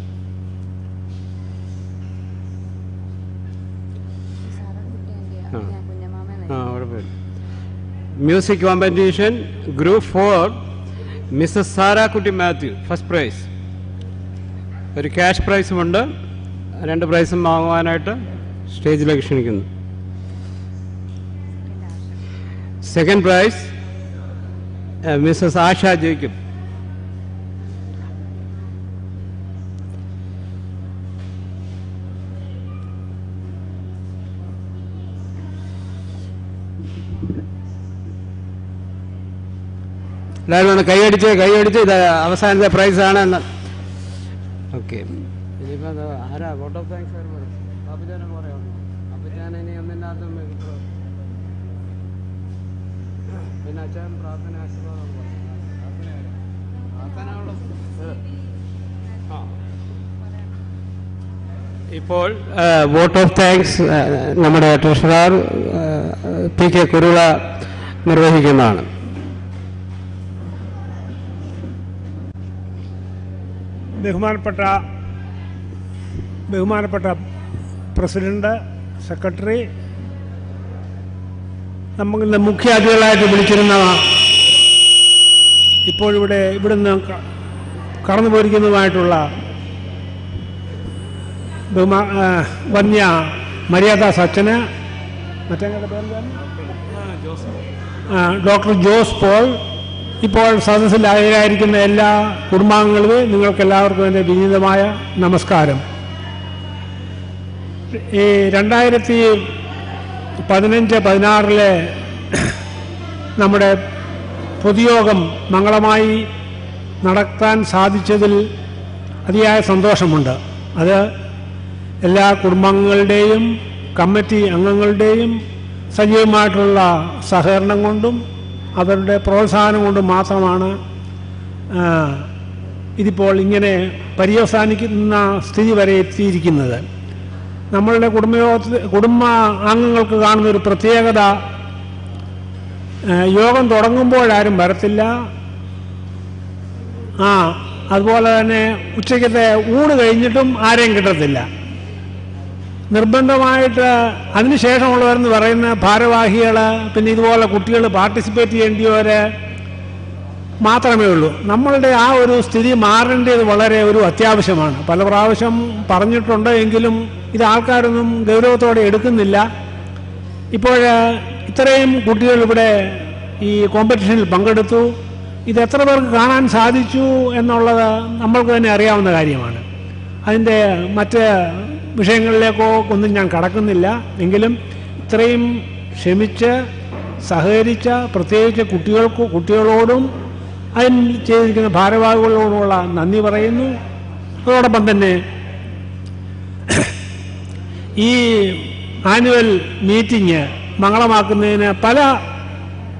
ആ ആ കുഴപ്പമില്ല music competition group four Mrs Sarakutty Mathew first prize ഒരു ക്യാഷ് പ്രൈസുമുണ്ട് രണ്ട് പ്രൈസും വാങ്ങുവാനായിട്ട് സ്റ്റേജിലേക്ക് ക്ഷണിക്കുന്നു second prize Mrs Asha Jacob എല്ലാവരും ഒന്ന് കൈയടിച്ച് കൈയടിച്ച് ഇത് അവസാനത്തെ പ്രൈസാണ് എന്ന് ഓക്കെ ഇനിയിപ്പോൾ അത് ആരാ വോട്ട് ഓഫ് താങ്ക്സ് ആര് പറയും ബാബുജാനെ പറയാം ബാബുജാൻ ഇനി ഒന്നിനകത്തും പിന്നെ അച്ഛൻ പ്രാർത്ഥന ആശീർവാദം പറയും. പ്രാർത്ഥന ഉള്ളത്. ആ. ഇപ്പോൾ വോട്ട് ഓഫ് താങ്ക്സ് നമ്മുടെ ട്രഷറർ പി കെ കുരുള നിർവഹിക്കുന്നതാണ് ബഹുമാനപ്പെട്ട ബഹുമാനപ്പെട്ട പ്രസിഡന്റ് സെക്രട്ടറി നമുക്ക് മുഖ്യ അതിഥികളായിട്ട് വിളിച്ചിരുന്ന ഇപ്പോഴിവിടെ ഇവിടുന്ന് ക- കടന്നു പോയിരിക്കുന്നതുമായിട്ടുള്ള ബഹുമാ ആ, വന്യ മര്യാദാസ് അച്ഛന് മറ്റേ പേര് ആ, ഡോക്ടർ ജോസ് പോൾ ഇപ്പോൾ സദസ്സിൽ ഹാജരായിരിക്കുന്ന എല്ലാ കുടുംബാംഗങ്ങളും നിങ്ങൾക്ക് എല്ലാവർക്കും എൻ്റെ വിനീതമായ നമസ്കാരം ഈ രണ്ടായിരത്തി പതിനഞ്ച് പതിനാറിലെ നമ്മുടെ പൊതുയോഗം മംഗളമായി നടത്താൻ സാധിച്ചതിൽ അതിയായ സന്തോഷമുണ്ട് അത് എല്ലാ കുടുംബാംഗങ്ങളുടെയും കമ്മിറ്റി അംഗങ്ങളുടെയും സജീവമായിട്ടുള്ള സഹകരണം കൊണ്ടും അവരുടെ പ്രോത്സാഹനം കൊണ്ടും മാത്രമാണ് ആ, ഇതിപ്പോൾ ഇങ്ങനെ പര്യവസാനിക്കുന്ന സ്ഥിതി വരെ എത്തിയിരിക്കുന്നത് നമ്മളുടെ കുടുംബയോഗത്തിൽ കുടുംബ അംഗങ്ങൾക്ക് കാണുന്ന ഒരു പ്രത്യേകത ആ, യോഗം തുടങ്ങുമ്പോഴാരും വരത്തില്ല ആ അതുപോലെ തന്നെ ഉച്ചയ്ക്കത്തെ ഊണ് കഴിഞ്ഞിട്ടും ആരെയും കിട്ടത്തില്ല നിർബന്ധമായിട്ട് അതിനുശേഷമുള്ളവരെന്ന് പറയുന്ന ഭാരവാഹികൾ പിന്നെ ഇതുപോലെ കുട്ടികൾ പാർട്ടിസിപ്പേറ്റ് ചെയ്യേണ്ടിയവർ മാത്രമേ ഉള്ളൂ നമ്മളുടെ ആ ഒരു സ്ഥിതി മാറേണ്ടത് വളരെ ഒരു അത്യാവശ്യമാണ് പല പ്രാവശ്യം പറഞ്ഞിട്ടുണ്ട് എങ്കിലും ഇത് ആൾക്കാരൊന്നും ഗൗരവത്തോടെ എടുക്കുന്നില്ല ഇപ്പോൾ ഇത്രയും കുട്ടികൾ ഇവിടെ ഈ കോമ്പറ്റീഷനിൽ പങ്കെടുത്തു ഇത് എത്ര പേർക്ക് കാണാൻ സാധിച്ചു എന്നുള്ളത് നമ്മൾക്ക് തന്നെ അറിയാവുന്ന കാര്യമാണ് അതിൻ്റെ മറ്റ് വിഷയങ്ങളിലേക്കോ ഒന്നും ഞാൻ കടക്കുന്നില്ല എങ്കിലും ഇത്രയും ക്ഷമിച്ച് സഹകരിച്ച പ്രത്യേകിച്ച് കുട്ടികൾക്ക് കുട്ടികളോടും അതിന് ചെയ്തിരിക്കുന്ന ഭാരവാഹികളോടുമുള്ള നന്ദി പറയുന്നു അതോടൊപ്പം തന്നെ ഈ ആനുവൽ മീറ്റിംഗ് മംഗളമാക്കുന്നതിന് പല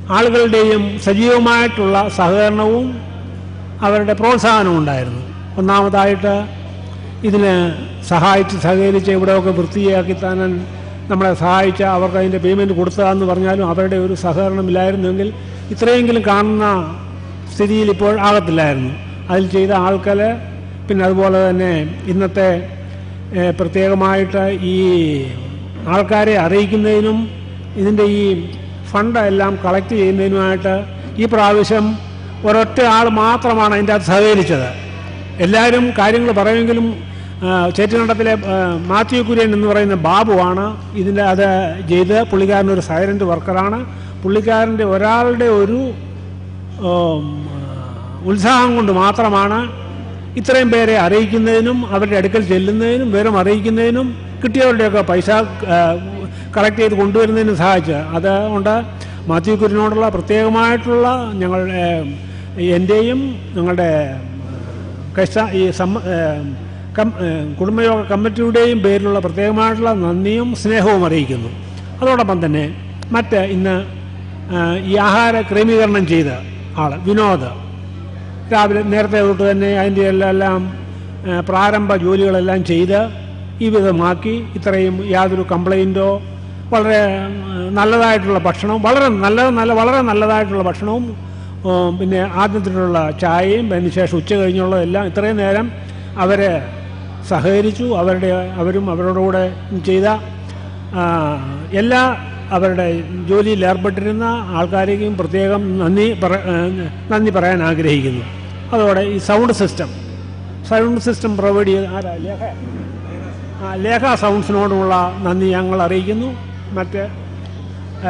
ആളുകളുടെയും സജീവമായിട്ടുള്ള സഹകരണവും അവരുടെ പ്രോത്സാഹനവും ഉണ്ടായിരുന്നു ഒന്നാമതായിട്ട് ഇതിന് സഹായിച്ച് സഹകരിച്ച് ഇവിടെയൊക്കെ വൃത്തിയാക്കി താൻ നമ്മളെ സഹായിച്ച അവർക്ക് അതിൻ്റെ പേയ്മെൻറ്റ് കൊടുത്തതെന്ന് പറഞ്ഞാലും അവരുടെ ഒരു സഹകരണമില്ലായിരുന്നെങ്കിൽ ഇത്രയെങ്കിലും കാണുന്ന സ്ഥിതിയിൽ ഇപ്പോൾ ആകത്തില്ലായിരുന്നു അതിൽ ചെയ്ത ആൾക്കാർ പിന്നെ അതുപോലെ തന്നെ ഇന്നത്തെ ഏഹ്, പ്രത്യേകമായിട്ട് ഈ ആൾക്കാരെ അറിയിക്കുന്നതിനും ഇതിൻ്റെ ഈ ഫണ്ട് എല്ലാം കളക്ട് ചെയ്യുന്നതിനുമായിട്ട് ഈ പ്രാവശ്യം ഒരൊറ്റ ആൾ മാത്രമാണ് അതിൻ്റെ അകത്ത് സഹകരിച്ചത് എല്ലാവരും കാര്യങ്ങൾ പറയുമെങ്കിലും ആ, ചേറ്റുനടത്തിലെ ആ, മാത്യു കുര്യൻ എന്ന് പറയുന്ന ബാബുവാണ് ഇതിൻ്റെ അത് ചെയ്ത് പുള്ളിക്കാരൻ ഒരു സൈലൻ്റ് വർക്കറാണ് പുള്ളിക്കാരൻ്റെ ഒരാളുടെ ഒരു ഉം, ഉത്സാഹം കൊണ്ട് മാത്രമാണ് ഇത്രയും പേരെ അറിയിക്കുന്നതിനും അവരുടെ അടുക്കൽ ചെല്ലുന്നതിനും വിവരം അറിയിക്കുന്നതിനും കിട്ടിയവരുടെയൊക്കെ പൈസ കളക്ട് ചെയ്ത് കൊണ്ടുവരുന്നതിനും സഹായിച്ചത് അതുകൊണ്ട് മാത്യു കുര്യനോടുള്ള പ്രത്യേകമായിട്ടുള്ള ഞങ്ങളുടെ എൻ്റെയും ഞങ്ങളുടെ കഷ്ട ഈ സമ്മ ഏഹ് കം- ഏഹ് കുടുംബയോഗ കമ്മിറ്റിയുടെയും പേരിലുള്ള പ്രത്യേകമായിട്ടുള്ള നന്ദിയും സ്നേഹവും അറിയിക്കുന്നു അതോടൊപ്പം തന്നെ മറ്റ് ഇന്ന് ഏഹ് ഈ ആഹാര ക്രമീകരണം ചെയ്ത ആൾ വിനോദ് രാവിലെ നേരത്തെ തൊട്ട് തന്നെ അതിൻ്റെ എല്ലാം എല്ലാം ഏഹ് പ്രാരംഭ ജോലികളെല്ലാം ചെയ്ത് ഈ വിധമാക്കി ഇത്രയും യാതൊരു കംപ്ലൈൻറ്റോ വളരെ ഏഹ് നല്ലതായിട്ടുള്ള ഭക്ഷണവും വളരെ നല്ല നല്ല വളരെ നല്ലതായിട്ടുള്ള ഭക്ഷണവും ഉം, പിന്നെ ആദ്യത്തിലുള്ള ചായയും അതിന് ശേഷം ഉച്ച കഴിഞ്ഞുള്ളതെല്ലാം ഇത്രയും നേരം അവരെ സഹകരിച്ചു അവരുടെ അവരും അവരുടെ കൂടെ ചെയ്ത ആ, എല്ലാ അവരുടെ ജോലിയിൽ ഏർപ്പെട്ടിരുന്ന ആൾക്കാരെയും പ്രത്യേകം നന്ദി പറ ആ, നന്ദി പറയാൻ ആഗ്രഹിക്കുന്നു അതോടെ ഈ sound system sound system provide ചെയ്ത് ആരാ ലേഖ ആ, ലേഖ സൗണ്ട്സിനോടുമുള്ള നന്ദി ഞങ്ങൾ അറിയിക്കുന്നു മറ്റ് ആ,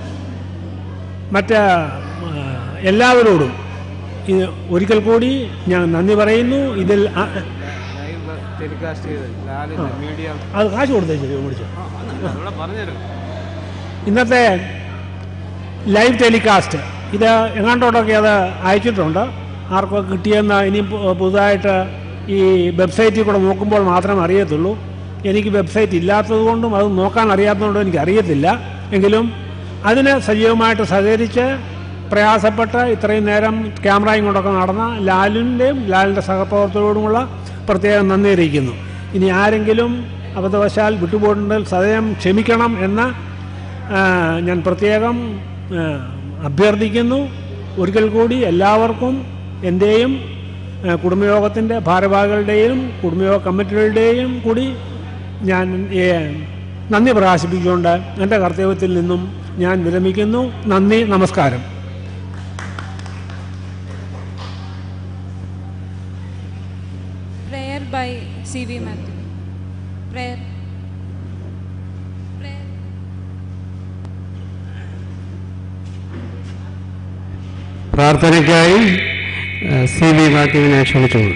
മറ്റ് ആ, എല്ലാവരോടും ഇത് ഒരിക്കൽ കൂടി ഞാൻ നന്ദി പറയുന്നു ഇതിൽ ആ- ലൈവ് ടെലികാസ്റ്റ് ചെയ്ത് ലാലിന്റെ മീഡിയ അത് കാശ് കൊടുത്തേച്ചു മേടിച്ചു ഇവിടെ പറഞ്ഞുതരും ഇന്നത്തെ ലൈവ് ടെലികാസ്റ്റ് ഇത് എങ്ങാണ്ടോട്ടൊക്കെ അത് അയച്ചിട്ടുണ്ട് ആർക്കൊക്കെ കിട്ടിയെന്ന് ഇനി പു- പുതുതായിട്ട് ഈ വെബ്സൈറ്റിൽ കൂടെ നോക്കുമ്പോൾ മാത്രമേ അറിയത്തുള്ളൂ എനിക്ക് വെബ്സൈറ്റ് ഇല്ലാത്തത് കൊണ്ടും അത് നോക്കാൻ അറിയാത്തതുകൊണ്ടും എനിക്ക് അറിയത്തില്ല എങ്കിലും അതിന് സജീവമായിട്ട് സഹകരിച്ച് പ്രയാസപ്പെട്ട് ഇത്രയും നേരം ക്യാമറയും കൊണ്ടൊക്കെ നടന്ന ലാലിൻ്റെയും ലാലിൻ്റെ സഹപ്രവർത്തകരോടുമുള്ള പ്രത്യേകം നന്ദി അറിയിക്കുന്നു ഇനി ആരെങ്കിലും അബദ്ധവശാൽ വിട്ടുപോയിട്ടുണ്ടെങ്കിൽ സദയം ക്ഷമിക്കണം എന്ന് ആ, ഞാൻ പ്രത്യേകം ആ, അഭ്യർത്ഥിക്കുന്നു ഒരിക്കൽ കൂടി എല്ലാവർക്കും എൻ്റെയും ആ, കുടുംബയോഗത്തിൻ്റെ ഭാരവാഹികളുടെയും കുടുംബയോഗ കമ്മിറ്റികളുടെയും കൂടി ഞാൻ ഏ, നന്ദി പ്രകാശിപ്പിച്ചുകൊണ്ട് എൻ്റെ കർത്തവ്യത്തിൽ നിന്നും ഞാൻ വിരമിക്കുന്നു നന്ദി നമസ്കാരം Prayer by C.V. Matthew. Prayer. Prayer. പ്രാർത്ഥനയ്ക്കായി ഏഹ്, സി വി മാത്യുവിനെ ക്ഷണിച്ചോളൂ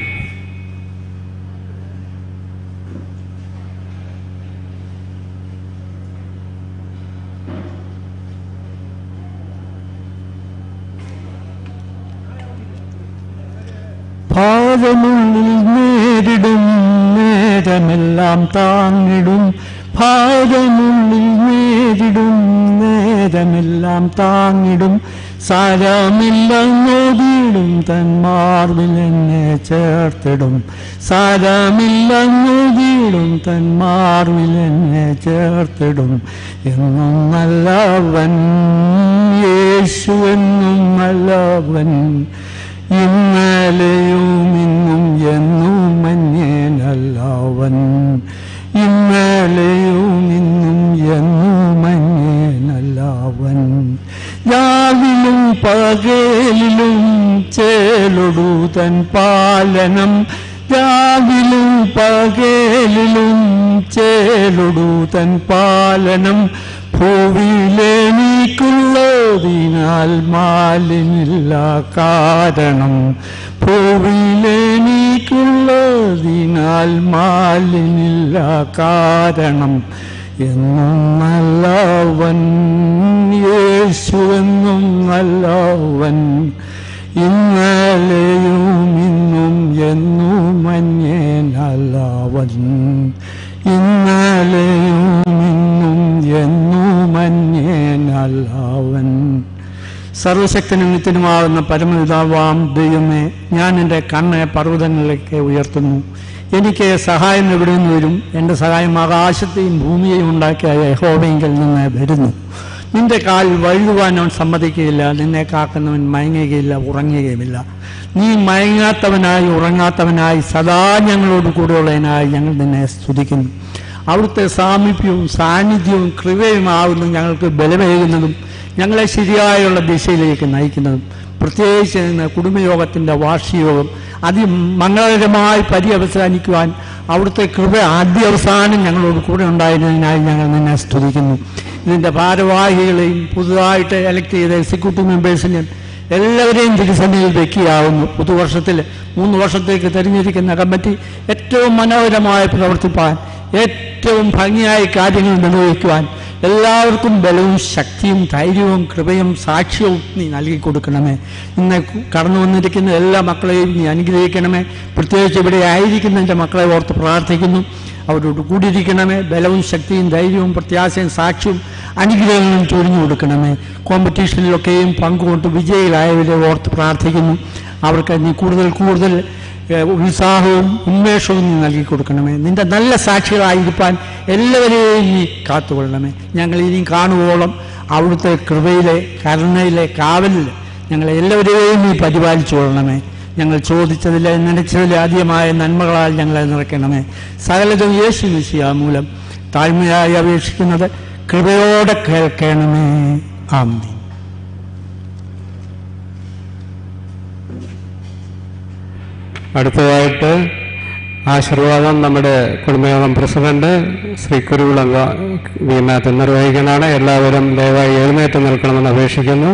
ഭാരമുള്ളിൽ നേരിടും നേരമെല്ലാം താങ്ങിടും ഭാരമുള്ളിൽ നേരിടും നേരമെല്ലാം താങ്ങിടും സാരമില്ലങ്ങോതിടും തൻ മാർവിൽ എന്നെ ചേർത്തിടും സാരമില്ലങ്ങോതിടും തൻ മാർവിൽ എന്നെ ചേർത്തിടും എന്നും നല്ലവൻ യേശു എന്നും നല്ലവൻ ഇന്നലെയും ഇന്നും എന്നും മഞ്ഞേനല്ലവൻ ഇന്നലെയും ഇന്നും എന്നും മഞ്ഞേനല്ലവൻ രാവിലും പകലിലും ചേലൊടു തൻ പാലനം രാവിലും പകലിലും ചേലൊടു തൻ പാലനം ഭൂവിലെനിക്കുള്ളതിനാൽ മാലിനില്ല കാരണം ഭൂവിലെനിക്കുള്ളതിനാൽ മാലിനില്ല കാരണം എന്നും നല്ലവൻ യേശു എന്നും നല്ലവൻ ഇന്നലെയും ഇന്നും എന്നും മഞ്ഞേനല്ലവൻ ഇന്നലെയും ഇന്നും എന്നും മഞ്ഞേനല്ലവൻ സർവശക്തനും നിത്യനുമാകുന്ന പരമപിതാവാം ദൈവമേ ഞാൻ എൻ്റെ കണ്ണ് പർവ്വതങ്ങളിലേക്ക് ഉയർത്തുന്നു എനിക്ക് സഹായം എവിടെ നിന്ന് വരും എൻ്റെ സഹായം ആകാശത്തെയും ഭൂമിയെയും ഉണ്ടാക്കിയ യഹോവയെങ്കിൽ നിന്ന് വരുന്നു നിന്റെ കാൽ വഴുകുവാനവൻ സമ്മതിക്കുകയില്ല നിന്നെ കാക്കുന്നവൻ മയങ്ങുകയില്ല ഉറങ്ങുകയുമില്ല നീ മയങ്ങാത്തവനായി ഉറങ്ങാത്തവനായി സദാ ഞങ്ങളോട് കൂടെയുള്ളതിനായി ഞങ്ങൾ നിന്നെ സ്തുതിക്കുന്നു അവിടുത്തെ സാമീപ്യവും സാന്നിധ്യവും കൃപയുമാവുന്നു ഞങ്ങൾക്ക് ബലമേകുന്നതും ഞങ്ങളെ ശരിയായുള്ള ദിശയിലേക്ക് നയിക്കുന്നതും പ്രത്യേകിച്ച് ഇന്ന് കുടുംബയോഗത്തിൻ്റെ വാർഷികയോഗം അതിമംഗളകരമായി പര്യവസാനിക്കുവാൻ അവിടുത്തെ കൃപ ആദ്യ അവസാനം ഞങ്ങളോട് കൂടെ ഉണ്ടായിരുന്നതിനായി ഞങ്ങൾ നിന്നെ സ്തുതിക്കുന്നു ഇതിൻ്റെ ഭാരവാഹികളെയും പുതുതായിട്ട് എലക്ട് ചെയ്ത എക്സിക്യൂട്ടീവ് മെമ്പേഴ്സിനെയും എല്ലാവരെയും തിരുസന്നിധിയിൽ വെക്കുകയാവുന്നു പുതുവർഷത്തിൽ മൂന്ന് വർഷത്തേക്ക് തിരഞ്ഞെടുക്കുന്ന കമ്മിറ്റി ഏറ്റവും മനോഹരമായി പ്രവർത്തിപ്പാൻ ഏറ്റവും ഭംഗിയായി കാര്യങ്ങൾ നിർവഹിക്കുവാൻ എല്ലാവർക്കും ബലവും ശക്തിയും ധൈര്യവും കൃപയും സാക്ഷ്യവും നീ നൽകി കൊടുക്കണമേ ഇന്ന് കടന്നു വന്നിരിക്കുന്ന എല്ലാ മക്കളെയും നീ അനുഗ്രഹിക്കണമേ പ്രത്യേകിച്ച് ഇവിടെ ആയിരിക്കുന്ന എൻ്റെ മക്കളെ ഓർത്ത് പ്രാർത്ഥിക്കുന്നു അവരോട് കൂടിയിരിക്കണമേ ബലവും ശക്തിയും ധൈര്യവും പ്രത്യാശയും സാക്ഷ്യവും അനുഗ്രഹങ്ങളും ചൊരിഞ്ഞു കൊടുക്കണമേ കോമ്പറ്റീഷനിലൊക്കെയും പങ്കുകൊണ്ട് വിജയികളായവരെ ഓർത്ത് പ്രാർത്ഥിക്കുന്നു അവർക്ക് നീ കൂടുതൽ കൂടുതൽ ഏഹ്, ഉത്സാഹവും ഉന്മേഷവും നീ നൽകി കൊടുക്കണമേ നിന്റെ നല്ല സാക്ഷികളായിരിക്കാൻ എല്ലാവരെയും നീ കാത്തുകൊള്ളണമേ ഞങ്ങൾ ഇനി കാണുവോളം അവിടുത്തെ കൃപയിലെ കരുണയിലെ കാവലിൽ ഞങ്ങളെ എല്ലാവരെയും നീ പരിപാലിച്ചു കൊള്ളണമേ ഞങ്ങൾ ചോദിച്ചതിലെ നനച്ചതിലെ ആദ്യമായ നന്മകളാൽ ഞങ്ങളെ നിറയ്ക്കണമേ സകലതും യേശു മിശിയ മൂലം താഴ്മയായി അപേക്ഷിക്കുന്നത് കൃപയോടെ കേൾക്കണമേ ആമീൻ അടുത്തതായിട്ട് ആശീർവാദം നമ്മുടെ കുടുംബയോഗം പ്രസിഡന്റ് ശ്രീ കുരുവിളങ്ക വീമാത്ത് നിർവഹിക്കുന്നതാണ് എല്ലാവരും ദയവായി എഴുന്നേറ്റ് നിൽക്കണമെന്ന് അപേക്ഷിക്കുന്നു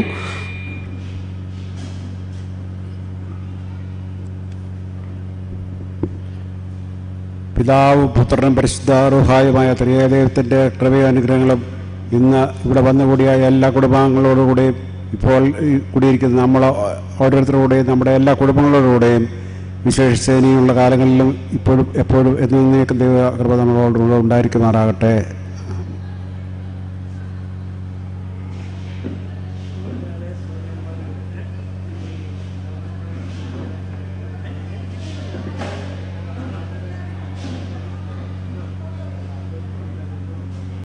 പിതാവും പുത്രനും പരിശുദ്ധാറുഹായുമായ ത്രിയേദൈവത്തിൻ്റെ കൃപയും അനുഗ്രഹങ്ങളും ഇന്ന് ഇവിടെ വന്നുകൂടിയ എല്ലാ കുടുംബാംഗങ്ങളോടുകൂടെയും ഇപ്പോൾ ഈ കൂടിയിരിക്കുന്ന നമ്മൾ ഓരോരുത്തരോടെയും നമ്മുടെ എല്ലാ കുടുംബങ്ങളോടുകൂടെയും വിശേഷിച്ച് ഇനിയുള്ള കാലങ്ങളിലും ഇപ്പോഴും എപ്പോഴും എന്നേക്കും ദൈവ കൃപ നമ്മളോട് ഉണ്ടായിരിക്കുമാറാകട്ടെ